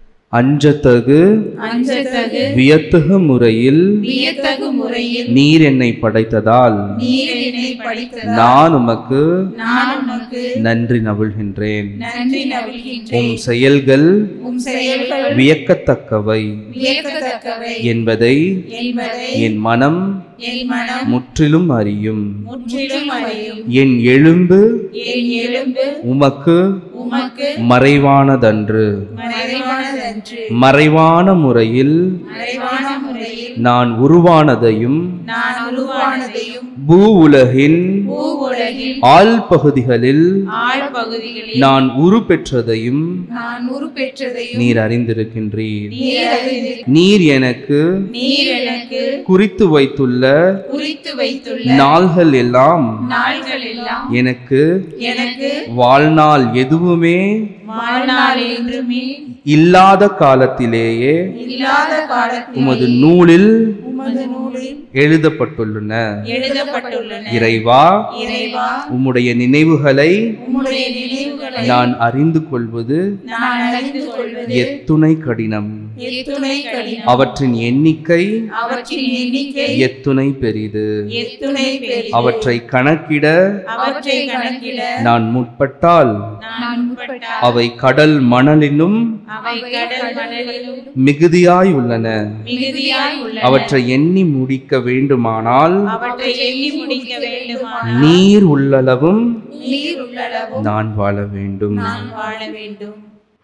அஞ்சத்தகு அஞ்சத்தகு வியத்தகு முறையில் வியத்தகு முறையில் நீர் என்னை படைத்ததால் நீர் என்னை படித்ததால் நான் உமக்கு நான் உமக்கு நன்றி நவிழ்கின்றேன் நன்றி நல்கின்றேன் உம் செயல்கள் உம் செயல்கள் வியக்கத்தக்கவை வியக்கத்தக்கவை என்பதை என்பதை என் மனம் என் மனம் முற்றிலும் அறியும் முற்றிலும் அறியும் என் எழும்பு என் எலும்பு உமக்கு உமக்கு மறைவானதன்று மறைவானதன்று மறைவான முறையில் மறைவான முறையில் நான் உருவானதையும் நான் உருவானதையும் பூ உலகின் பூ உலகில் ஆள் பகுதிகளில் ஆழ் பகுதிகளில் நான் உரு பெற்றதையும் நான் உருப்பெற்றதையும் நீர் அறிந்திருக்கின்றீர் நீர் அறிந்து நீர் எனக்கு நீர் எனக்கு குறித்து வைத்துள்ள குறித்து வைத்துள்ள நாள்கள் எல்லாம் நாள்கள் எல்லாம் எனக்கு எனக்கு வாழ்நாள் எதுவுமே வாழ்நாள் என்றுமே இல்லாத காலத்திலேயே இல்லாத காலத்தில் உமது நூலில் உமது நூலில் எழுதப்பட்டுள்ளன எழுதப்பட்டுள்ளன இறைவா இறைவா உம்முடைய நினைவுகளை உம்முடைய நினைவுகளை நான் அறிந்து கொள்வது நான் அறிந்து கொள்வது எத்துணை கடினம் எத்துணை கடினம் அவற்றின் எண்ணிக்கை அவற்றின் எண்ணிக்கை எத்துணை பெரிது எத்துணை பெரிய அவற்றை கணக்கிட அவற்றை கணக்கிட நான் முற்பட்டால் நான் உட்பட்டால் அவை கடல் மணலிலும் அவை கடல் மணலிலும் மிகுதியாய் உள்ளன மிகுதியாய் உள்ளன அவற்றை எண்ணி முடிக்க வேண்டுமானால் அவற்றை எண்ணி முடிக்க வேண்டுமானால் நீர் உள்ளளவும் நீர் உள்ளளவும் நான் வாழ வேண்டும் நான் வாழ வேண்டும்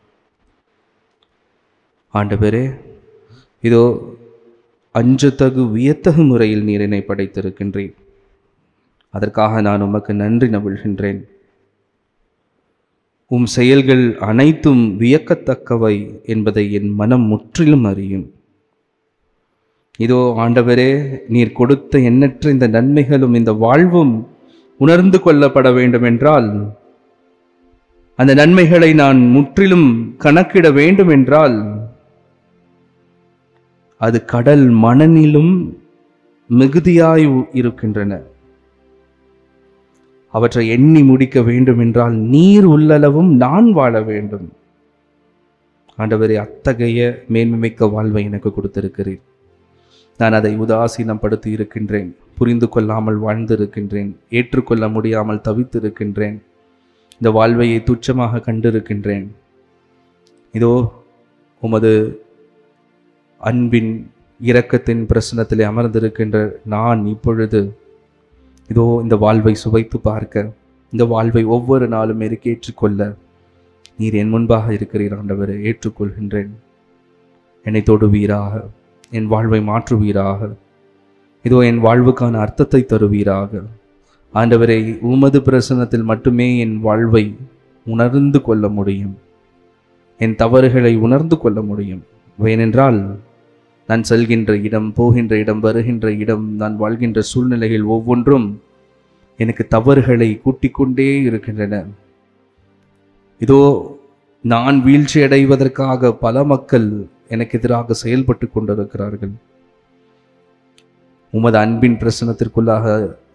ஆண்டவரே இதோ அஞ்சத்தகு வியத்தகு முறையில் நீர் என்னை படைத்திருக்கின்றீர் அதற்காக நான் உமக்கு நன்றி நவிழ்கின்றேன் உம் செயல்கள் அனைத்தும் வியக்கத்தக்கவை என்பதை என் மனம் முற்றிலும் அறியும் இதோ ஆண்டவரே நீர் கொடுத்த எண்ணற்ற இந்த நன்மைகளும் இந்த வாழ்வும் உணர்ந்து கொள்ளப்பட வேண்டும் என்றால் அந்த நன்மைகளை நான் முற்றிலும் கணக்கிட வேண்டும் என்றால் அது கடல் மணனிலும் மிகுதியாய் உ- இருக்கின்றன அவற்றை எண்ணி முடிக்க வேண்டும் என்றால் நீர் உள்ளளவும் நான் வாழ வேண்டும் ஆண்டவரே அத்தகைய மேன்மைமிக்க வாழ்வை எனக்கு கொடுத்திருக்கிறீர் நான் அதை உதாசீனப்படுத்தி இருக்கின்றேன் புரிந்து கொள்ளாமல் வாழ்ந்திருக்கின்றேன் ஏற்றுக்கொள்ள முடியாமல் தவித்திருக்கின்றேன் இந்த வாழ்வையை துச்சமாக கண்டிருக்கின்றேன் இதோ உமது அன்பின் இரக்கத்தின் பிரசனத்திலே அமர்ந்திருக்கின்ற நான் இப்பொழுது இதோ இந்த வாழ்வை சுவைத்து பார்க்க இந்த வாழ்வை ஒவ்வொரு நாளும் ஏற்றுக்கொள்ள நீர் என் முன்பாக இருக்கிறீர் ஆண்டவரை ஏற்றுக்கொள்கின்றேன் என்னை தொடுவீராக என் வாழ்வை மாற்றுவீராக இதோ என் வாழ்வுக்கான அர்த்தத்தை தருவீராக ஆண்டவரை உமது பிரசனத்தில் மட்டுமே என் வாழ்வை உணர்ந்து கொள்ள முடியும் என் தவறுகளை உணர்ந்து கொள்ள முடியும் ஏனென்றால் நான் செல்கின்ற இடம் போகின்ற இடம் வருகின்ற இடம் நான் வாழ்கின்ற சூழ்நிலைகள் ஒவ்வொன்றும் எனக்கு தவறுகளை கூட்டிக் கொண்டே இருக்கின்றன இதோ நான் வீழ்ச்சி அடைவதற்காக பல மக்கள் எனக்கு எதிராக செயல்பட்டு கொண்டிருக்கிறார்கள் உமது அன்பின் பிரசனத்திற்குள்ளாக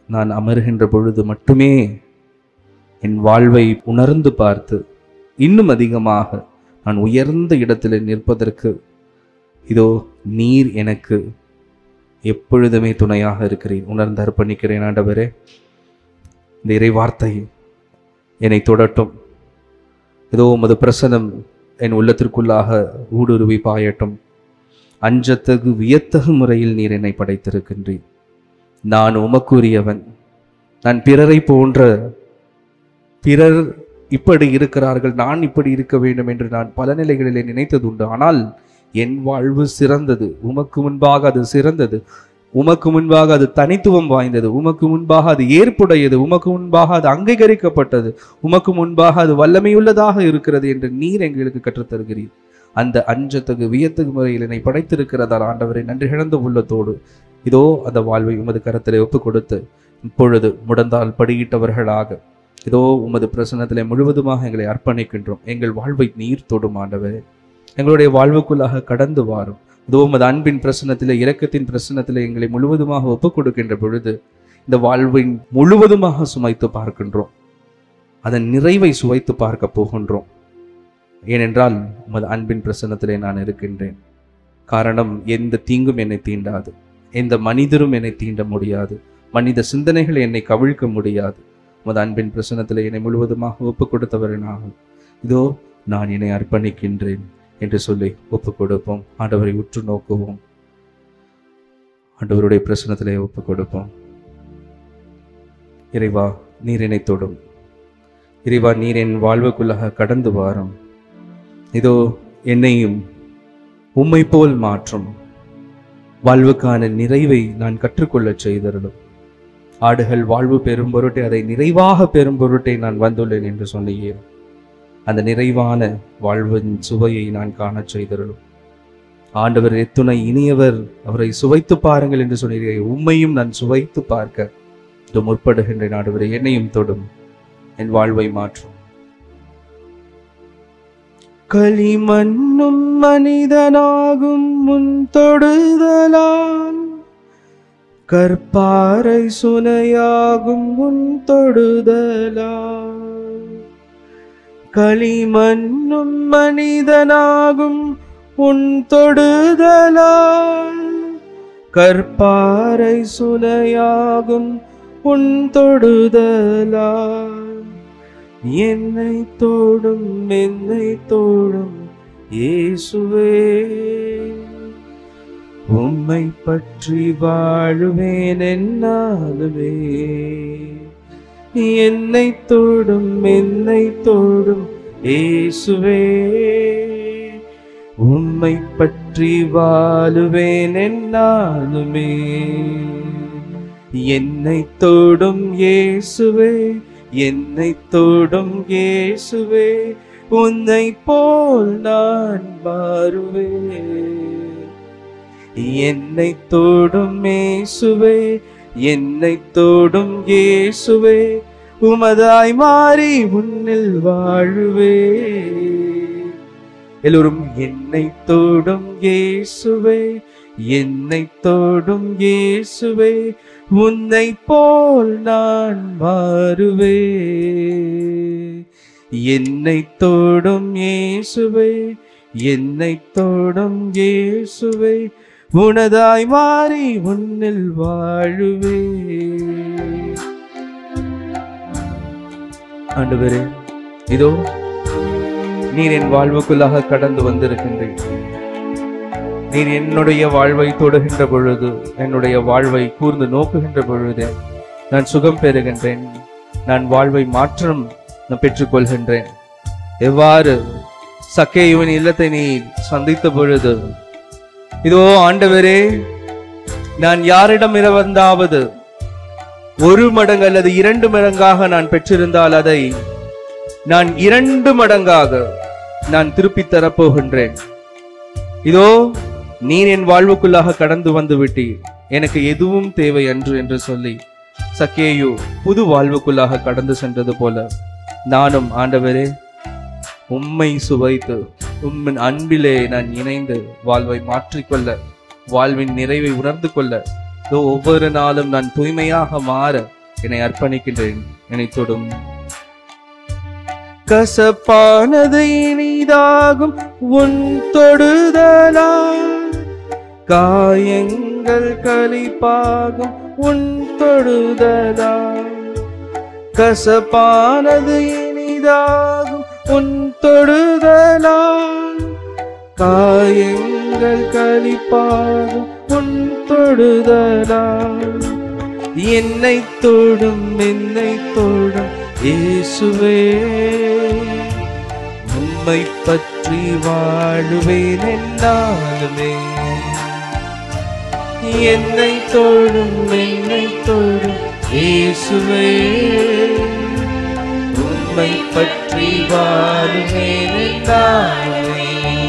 நான் அமர்கின்ற பொழுது மட்டுமே என் வாழ்வை உணர்ந்து பார்த்து இன்னும் அதிகமாக நான் உயர்ந்த இடத்தில் நிற்பதற்கு இதோ நீர் எனக்கு எப்பொழுதுமே துணையாக இருக்கிறேன் உணர்ந்து அர்ப்பணிக்கிறேன் ஆண்டவரே இந்த இறை வார்த்தை என்னை தொடட்டும் இதோ உமது பிரசனம் என் உள்ளத்திற்குள்ளாக ஊடுருவி பாயட்டும் அஞ்சத்தகு வியத்தகு முறையில் நீர் என்னை படைத்திருக்கின்றீர் நான் உமக்குரியவன் நான் பிறரை போன்ற பிறர் இப்படி இருக்கிறார்கள் நான் இப்படி இருக்க வேண்டும் என்று நான் பல நிலைகளிலே நினைத்ததுண்டு ஆனால் என் வாழ்வு சிறந்தது உமக்கு முன்பாக அது சிறந்தது உமக்கு முன்பாக அது தனித்துவம் வாய்ந்தது உமக்கு முன்பாக அது ஏற்புடையது உமக்கு முன்பாக அது அங்கீகரிக்கப்பட்டது உமக்கு முன்பாக அது வல்லமையுள்ளதாக இருக்கிறது என்று நீர் எங்களுக்கு கற்றுத்தருகிறீர் அந்த அஞ்சத்தகு வியத்தகு முறையில் என்னை படைத்திருக்கிறதால் ஆண்டவரை நன்றி இழந்த உள்ளத்தோடு இதோ அந்த வாழ்வை உமது கரத்திலே ஒப்பு கொடுத்து இப்பொழுது முடந்தால் படியிட்டவர்களாக இதோ உமது பிரசன்னத்திலே முழுவதுமாக எங்களை அர்ப்பணிக்கின்றோம் எங்கள் வாழ்வை நீர் தொடும் ஆண்டவரே எங்களுடைய வாழ்வுக்குள்ளாக கடந்து வாரும் இதோ உமது அன்பின் பிரசன்னத்திலே இரக்கத்தின் பிரசன்னத்திலே எங்களை முழுவதுமாக ஒப்புக் கொடுக்கின்ற பொழுது இந்த வாழ்வின் முழுவதுமாக சுமைத்து பார்க்கின்றோம் அதன் நிறைவை சுவைத்து பார்க்க போகின்றோம் ஏனென்றால் உமது அன்பின் பிரசன்னத்திலே நான் இருக்கின்றேன் காரணம் எந்த தீங்கும் என்னை தீண்டாது எந்த மனிதரும் என்னை தீண்ட முடியாது மனித சிந்தனைகள் என்னை கவிழ்க்க முடியாது உமது அன்பின் பிரசன்னத்திலே என்னை முழுவதுமாக ஒப்புக் கொடுத்தவரனாகும் இதோ நான் என்னை அர்ப்பணிக்கின்றேன் என்று சொல்லி ஒப்புக் கொடுப்போம் ஆண்டவரை உற்று நோக்குவோம் ஆண்டவருடைய பிரசனத்திலே ஒப்புக் கொடுப்போம் இறைவா நீர் என்னை தொடும் இறைவா நீர் என் வாழ்வுக்குள்ளாக கடந்து வாரும் இதோ என்னையும் உம்மை போல் மாற்றும் வாழ்வுக்கான நிறைவை நான் கற்றுக்கொள்ளச் செய்தருளும் ஆடுகள் வாழ்வு பெறும் பொருட்டே அதை நிறைவாக பெறும் பொருட்டே நான் வந்துள்ளேன் என்று சொன்னீர் அந்த நிறைவான வாழ்வின் சுவையை நான் காணச் செய்தருளும் ஆண்டவர் எத்துணை இனியவர் அவரை சுவைத்து பாருங்கள் என்று சொன்னீர்கள் உம்மையும் நான் சுவைத்து பார்க்க இது முற்படுகின்றேன் ஆண்டவரை என்னையும் தொடும் என் வாழ்வை மாற்றும் களிமண்ணும் மனிதனாகும் முன் தொடுதலால் கற்பாறை சுனையாகும் முன் தொடுதலால் களிமண்ணும் மனிதனாகும் உன் தொடுதலால் கற்பாறை சுனையாகும் உன் தொடுதலால் என்னை தோடும் என்னை தோடும் இயேசுவே உம்மை பற்றி வாழுவேன் என்னாலுமே என்னை தோடும் என்னை தோடும் இயேசுவே உம்மை பற்றி வாழுவேன் என்னாலுமே என்னை தோடும் இயேசுவே என்னை தோடும் இயேசுவே உன்னை போல் நான் மாறுவேன் என்னை தோடும் இயேசுவே என்னை தோடும் இயேசுவே உமதாய் மாறி உன்னில் வாழுவே எல்லோரும் என்னை தோடும் இயேசுவே என்னை தோடும் இயேசுவே உன்னை போல் நான் மாறுவே என்னை தோடும் இயேசுவே என்னை தோடும் இயேசுவே உனதாய் மாறி உன்னில் வாழுவே ஆண்டவரே இதோ நீர் என் வாழ்வுக்குள்ளாக கடந்து வந்திருக்கின்றேன் நீர் என்னுடைய வாழ்வை தொடுகின்ற பொழுது என்னுடைய வாழ்வை கூர்ந்து நோக்குகின்ற பொழுது நான் சுகம் பெறுகின்றேன் நான் வாழ்வை மாற்றம் நான் பெற்றுக்கொள்கின்றேன் எவ்வாறு சக்கேயுவின் இல்லத்தை நீ சந்தித்த பொழுது இதோ ஆண்டவரே நான் யாரிடம் வந்தாவது ஒரு மடங்கு அல்லது இரண்டு மடங்காக நான் பெற்றிருந்தால் அதை நான் இரண்டு மடங்காக நான் திருப்பித் தரப்போகின்றேன் இதோ நீர் என் வாழ்வுக்குள்ளாக கடந்து வந்து விட்டீர் எனக்கு எதுவும் தேவை அன்று என்று சொல்லி சக்கேயு புது வாழ்வுக்குள்ளாக கடந்து சென்றது போல நானும் ஆண்டவரே உம்மை சுவைத்து உம்மின் அன்பிலே நான் இணைந்து வாழ்வை மாற்றிக்கொள்ள வாழ்வின் நிறைவை உணர்ந்து கொள்ள இதோ ஒவ்வொரு நாளும் நான் தூய்மையாக மாற என்னை அர்ப்பணிக்கின்றேன் என்னை தொடும் கசப்பானது இனிதாகும் உன் தொடுதலால் காயங்கள் களிப்பாகும் உன் தொடுதலால் கசப்பானது இனிதாகும் உன் தொடுதலால் காயங்கள் களிப்பாகும் உன் தொடுதலால் என்னை தொடும் என்னை தொடும் இயேசுவே உம்மை பற்றி வாழுவேன் என்னாலுமே என்னை தொடும் என்னை தொடும் இயேசுவே உம்மை பற்றி வாழுவேன் என்னாலுமே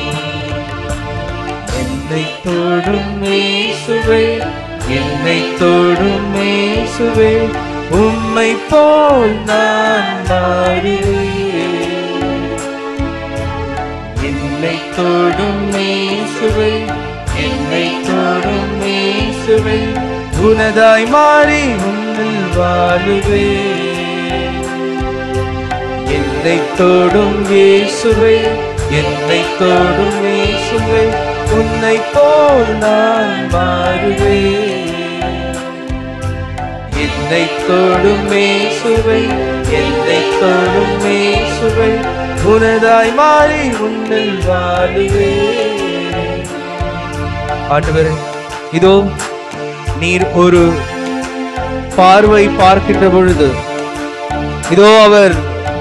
என்னை தொடும் இயேசுவே என்னை தொடும் இயேசுவே உம்மை போல் நான் மாறுவேன் என்னை தொடும் இயேசுவே என்னை தொடும் இயேசுவே உனதாய் மாறி உன்னில் வாழுவே என்னை தொடும் இயேசுவே என்னை தொடும் இயேசுவே உன்னை போல் நான் மாறுவேன் என்னை தொடும் இயேசுவே என்னை தொடும் இயேசுவே உனதாய் மாறி உன்னில் வாழுவே ஆண்டவரே இதோ நீர் ஒரு பார்வை பார்க்கின்ற பொழுது இதோ அவர்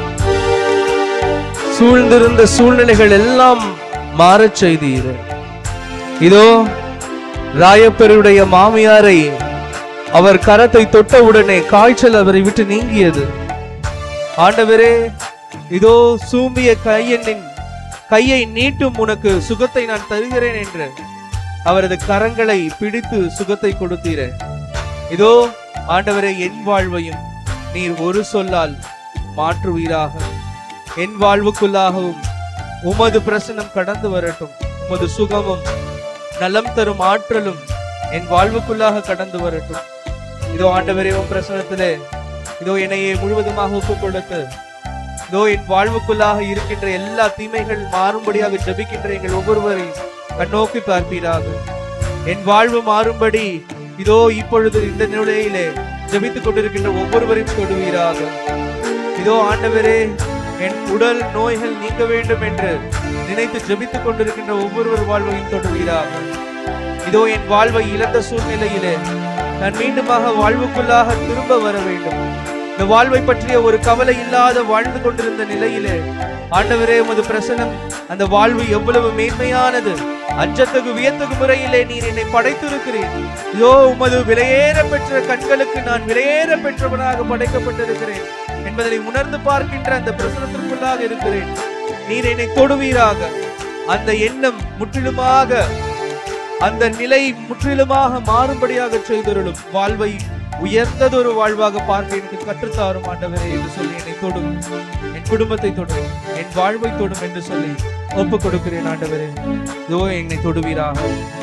சூழ்ந்திருந்த சூழ்நிலைகள் எல்லாம் மாறச் செய்தீர் இதோ ராயப்பருடைய மாமியாரை அவர் கரத்தை தொட்டவுடனே காய்ச்சல் அவரை விட்டு நீங்கியது ஆண்டவரே இதோ சூம்பிய கையனின் கையை நீட்டும் உனக்கு சுகத்தை நான் தருகிறேன் என்று அவரது கரங்களை பிடித்து சுகத்தை கொடுத்தீரே இதோ ஆண்டவரே என் வாழ்வையும் நீர் ஒரு சொல்லால் மாற்றுவீராக என் வாழ்வுக்குள்ளாகவும் உமது பிரசனம் கடந்து வரட்டும் உமது சுகமும் நலம் தரும் ஆற்றலும் என் வாழ்வுக்குள்ளாக கடந்து வரட்டும் இதோ ஆண்டவரே உன் பிரசனத்திலே இதோ என்னையே முழுவதுமாக ஒப்பு கொடுத்து இதோ என் வாழ்வுக்குள்ளாக இருக்கின்ற எல்லா தீமைகள் மாறும்படியாக ஜபிக்கின்ற எங்கள் ஒவ்வொருவரையும் கண்ணோக்கி பார்ப்பீராக என் வாழ்வு மாறும்படி இதோ இப்பொழுது இந்த நிலையிலே ஜபித்துக் கொண்டிருக்கின்ற ஒவ்வொருவரையும் தொடுவீராக இதோ ஆண்டவரே என் உடல் நோய்கள் நீங்க வேண்டும் என்று நினைத்து ஜபித்துக் கொண்டிருக்கின்ற ஒவ்வொருவர் வாழ்வையும் தொடுவீராக இதோ என் வாழ்வை இழந்த சூழ்நிலையிலே நான் மீண்டுமாக வாழ்வுக்குள்ளாக திரும்ப வர வேண்டும் இந்த வாழ்வை பற்றிய ஒரு கவலை இல்லாத வாழ்ந்து கொண்டிருந்த நிலையிலே ஆண்டவரே உமது பிரசனம் அந்த வாழ்வு எவ்வளவு மேன்மையானது அஞ்சத்தகு வியத்தகு முறையிலே நீர் என்னை படைத்திருக்கிறீர் இதோ உமது விலையேற பெற்ற கண்களுக்கு நான் விலையேற பெற்றவனாக படைக்கப்பட்டிருக்கிறேன் என்பதை உணர்ந்து பார்க்கின்ற அந்த பிரசனத்திற்குள்ளாக இருக்கிறேன் நீர் என்னை தொடுவீராக அந்த எண்ணம் முற்றிலுமாக அந்த நிலை முற்றிலுமாக மாறும்படியாக செய்தருளும் வாழ்வை உயர்ந்ததொரு வாழ்வாக பார்க்க எனக்கு கற்றுத்தாரும் ஆண்டவரே என்று சொல்லி என்னை தொடும் என் குடும்பத்தை தொடும் என் வாழ்வை தொடும் என்று சொல்லி ஒப்பு கொடுக்கிறேன் ஆண்டவரே இதோ என்னை தொடுவீராக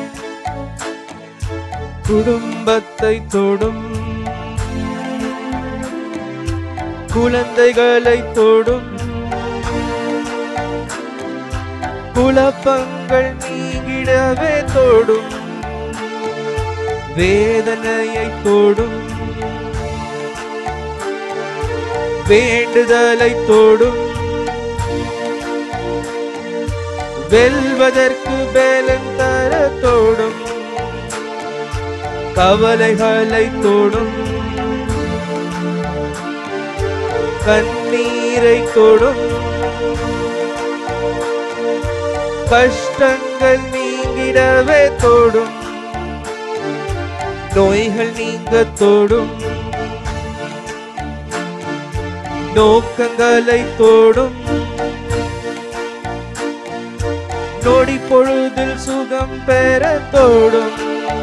குடும்பத்தை தொடும் குழந்தைகளை தொடும் குழப்பங்கள் நீங்கிடவே தொடும் வேதனையை தொடும் வேண்டுதலை தொடும் வெல்வதற்கு பேலன் தர தொடும் கவலைகளை தொடும் கண்ணீரை தொடும் கஷ்டங்கள் நீங்கிடவே தொடும் நோய்கள் நீங்க தொடும் நோக்கங்களை தொடும் நொடி பொழுதில் சுகம் பெற தொடும்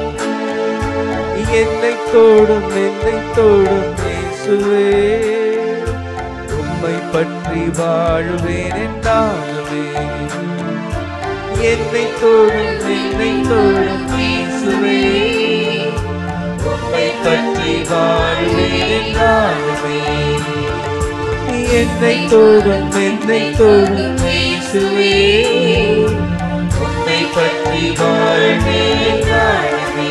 என்னை தொடும் என்னை தொடும் இயேசுவே உம்மை பற்றி வாழுவேன் என்றாலுமே என்னை தொடும் என்னை தொடும் இயேசுவே உம்மை பற்றி பற்றி வாழ்வேன் நாளுமே என்னை தோடும் என்னை தோடும் இயேசுவே உன்னை பற்றி வாழ்வேன் நாளுமே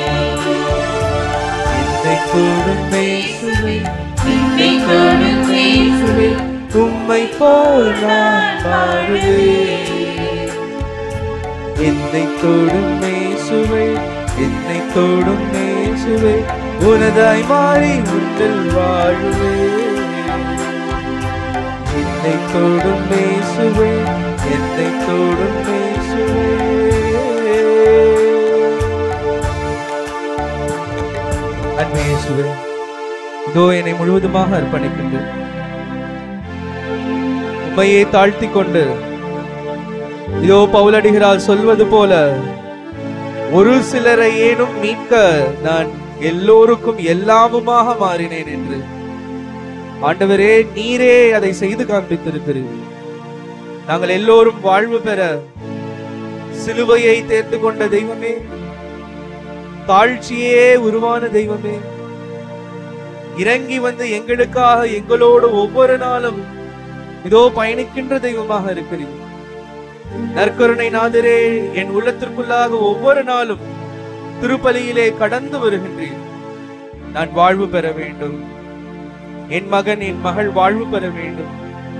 என்னை தோடும் இயேசுவே என்னை தோடும் இயேசுவே உம்மை போல் நான் வாழுவேன் என்னை தொடும் மேசுவை என்னை தொடும் மேசுவை உனதாய் மாறி உன்னில் வாழுவே என்னை தொடும் மேசுவை என்னை தொடும் மேசுவை அன்பேசுவே இதோ என்னை முழுவதுமாக அர்ப்பணிக்கின்றேன் உண்மையை தாழ்த்தி கொண்டு இதோ பவுலடிகளால் சொல்வது போல ஒரு சிலரை ஏனும் மீட்க நான் எல்லோருக்கும் எல்லாமுமாக மாறினேன் என்று ஆண்டவரே நீரே அதை செய்து காண்பித்திருக்கிறீர் நாங்கள் எல்லோரும் வாழ்வு பெற சிலுவையை தேர்ந்து கொண்ட தெய்வமே தாழ்ச்சியே உருவான தெய்வமே இறங்கி வந்து எங்களுக்காக எங்களோடு ஒவ்வொரு நாளும் இதோ பயணிக்கின்ற தெய்வமாக இருக்கிறீர் நற்கருணை நாதரே என் உள்ளத்திற்குள்ளாக ஒவ்வொரு நாளும் திருப்பலியிலே கடந்து வருகின்றேன் நான் வாழ்வு பெற வேண்டும் என் மகன் என் மகள் வாழ்வு பெற வேண்டும்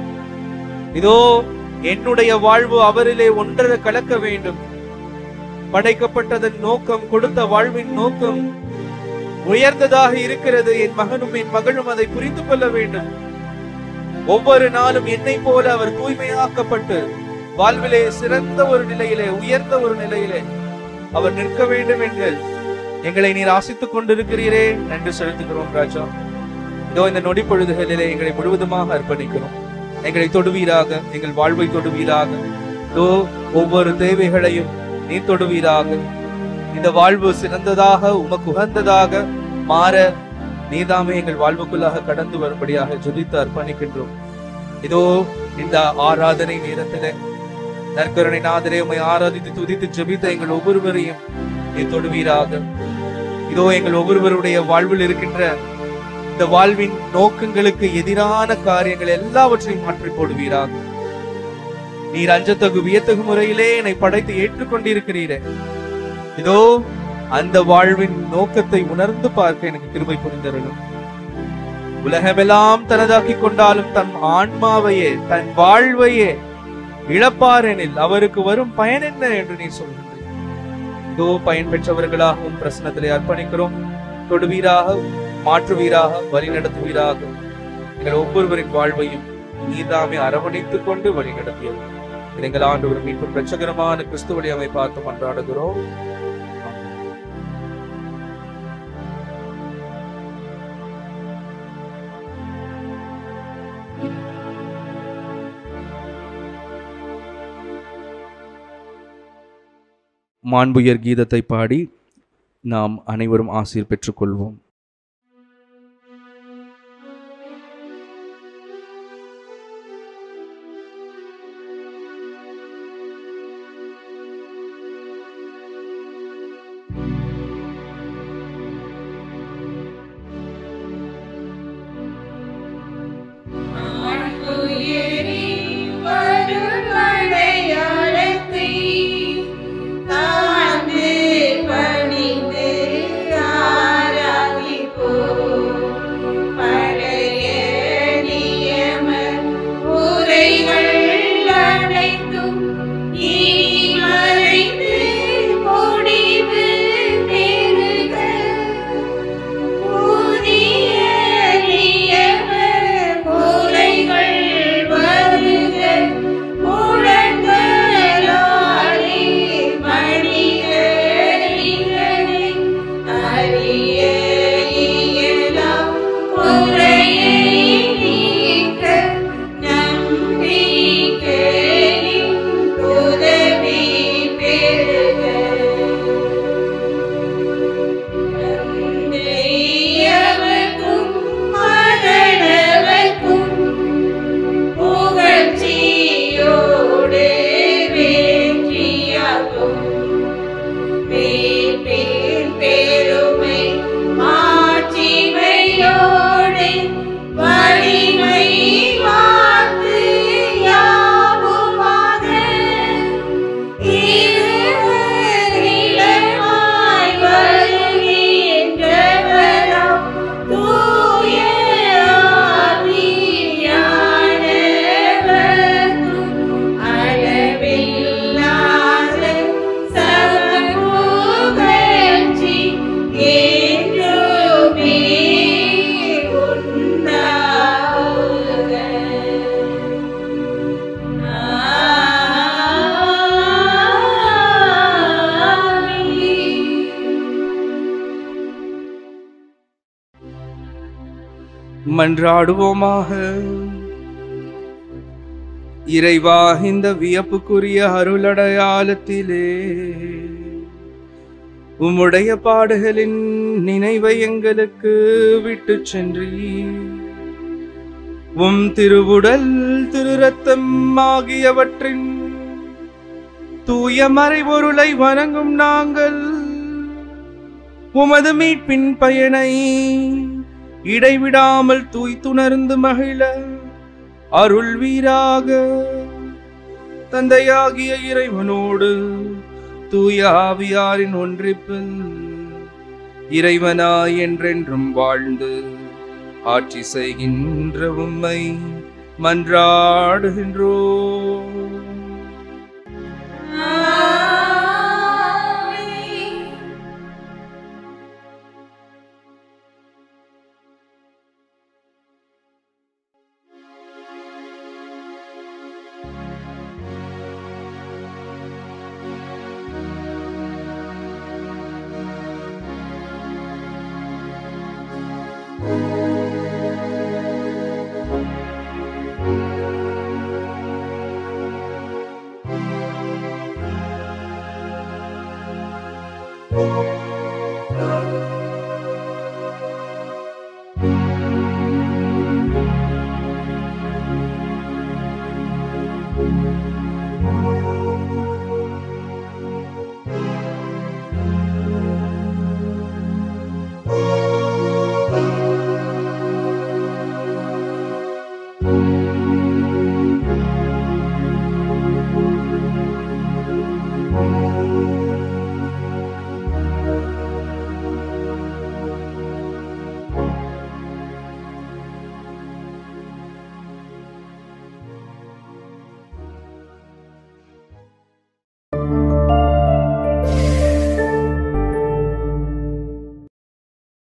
இதோ என்னுடைய வாழ்வு அவரிலே ஒன்றரை கலக்க வேண்டும் படைக்கப்பட்டதன் நோக்கம் கொடுத்த வாழ்வின் நோக்கம் உயர்ந்ததாக இருக்கிறது என் மகனும் என் மகளும் அதை புரிந்து கொள்ள வேண்டும் ஒவ்வொரு நாளும் என்னை போல அவர் தூய்மையாக்கப்பட்டு வாழ்விலே சிறந்த ஒரு நிலையிலே உயர்ந்த ஒரு நிலையிலே அவர் நிற்க வேண்டும் என்று எங்களை நீர் ஆசித்துக் கொண்டிருக்கிறீரே நன்றி செலுத்துகிறோம் ராஜா இதோ இந்த நொடி பொழுதுகளிலே எங்களை முழுவதுமாக அர்ப்பணிக்கிறோம் எங்களை தொடுவீராக எங்கள் வாழ்வை தொடுவீராக இதோ ஒவ்வொரு தேவைகளையும் நீ தொடுவீராக இந்த வாழ்வு சிறந்ததாக உமக்கு உகந்ததாக மாற நீதாமே எங்கள் வாழ்வுக்குள்ளாக கடந்து வரும்படியாக ஜெபித்து அர்ப்பணிக்கின்றோம் இதோ இந்த ஆராதனை நேரத்திலே நற்கருணை நாதரே உம்மை ஆராதித்து துதித்து ஜெபித்த எங்கள் ஒவ்வொருவரையும் நீ தொடுவீராக இதோ எங்கள் ஒவ்வொருவருடைய வாழ்வில் இருக்கின்ற இந்த வாழ்வின் நோக்கங்களுக்கு எதிரான காரியங்கள் எல்லாவற்றையும் மாற்றி போடுவீராக நீர் அஞ்சத்தகு வியத்தகு முறையிலே என்னை படைத்து ஏற்றுக்கொண்டிருக்கிறீரே இதோ அந்த வாழ்வின் நோக்கத்தை உணர்ந்து பார்க்க எனக்கு கிருபை புரிந்தருளும் உலகமெல்லாம் தனதாக்கி கொண்டாலும் தன் ஆன்மாவையே தன் வாழ்வையே இழப்பாரெனில் அவருக்கு வரும் பயன் என்ன என்று நீ சொல்கின்றீர் இதோ பயன் பெற்றவர்களாகவும் பிரசனத்திலே அர்ப்பணிக்கிறோம் தொடுவீராக மாற்றுவீராக வழி நடத்துவீராக எங்கள் ஒவ்வொருவரின் வாழ்வையும் நீதாமே அரவணைத்துக் கொண்டு வழி நடத்தியது எங்கள் ஆண்டு ஒரு மீட்பு பிரச்சகரமான கிறிஸ்துவ வழியாமை பார்த்து மன்றாடுகிறோம் மாண்புயர் கீதத்தை பாடி நாம் அனைவரும் ஆசீர் பெற்றுக்கொள்வோம் பணிந்து ஆராதி மன்றாடுவோமாக இறைவா இந்த வியப்புக்குரிய அருளடையாளத்திலே உம்முடைய பாடுகளின் நினைவை எங்களுக்கு விட்டு சென்றீர் உம் திருவுடல் திருரத்தம் ஆகியவற்றின் தூய மறைபொருளை வணங்கும் நாங்கள் உமது மீட்பின் பயனை இடைவிடாமல் தூய்த்துணர்ந்து மகிழ அருள் வீராக தந்தையாகிய இறைவனோடு தூய ஆவியாரின் ஒன்றிப்பில் இறைவனாய் என்றென்றும் வாழ்ந்து ஆட்சி செய்கின்ற உம்மை மன்றாடுகின்றோ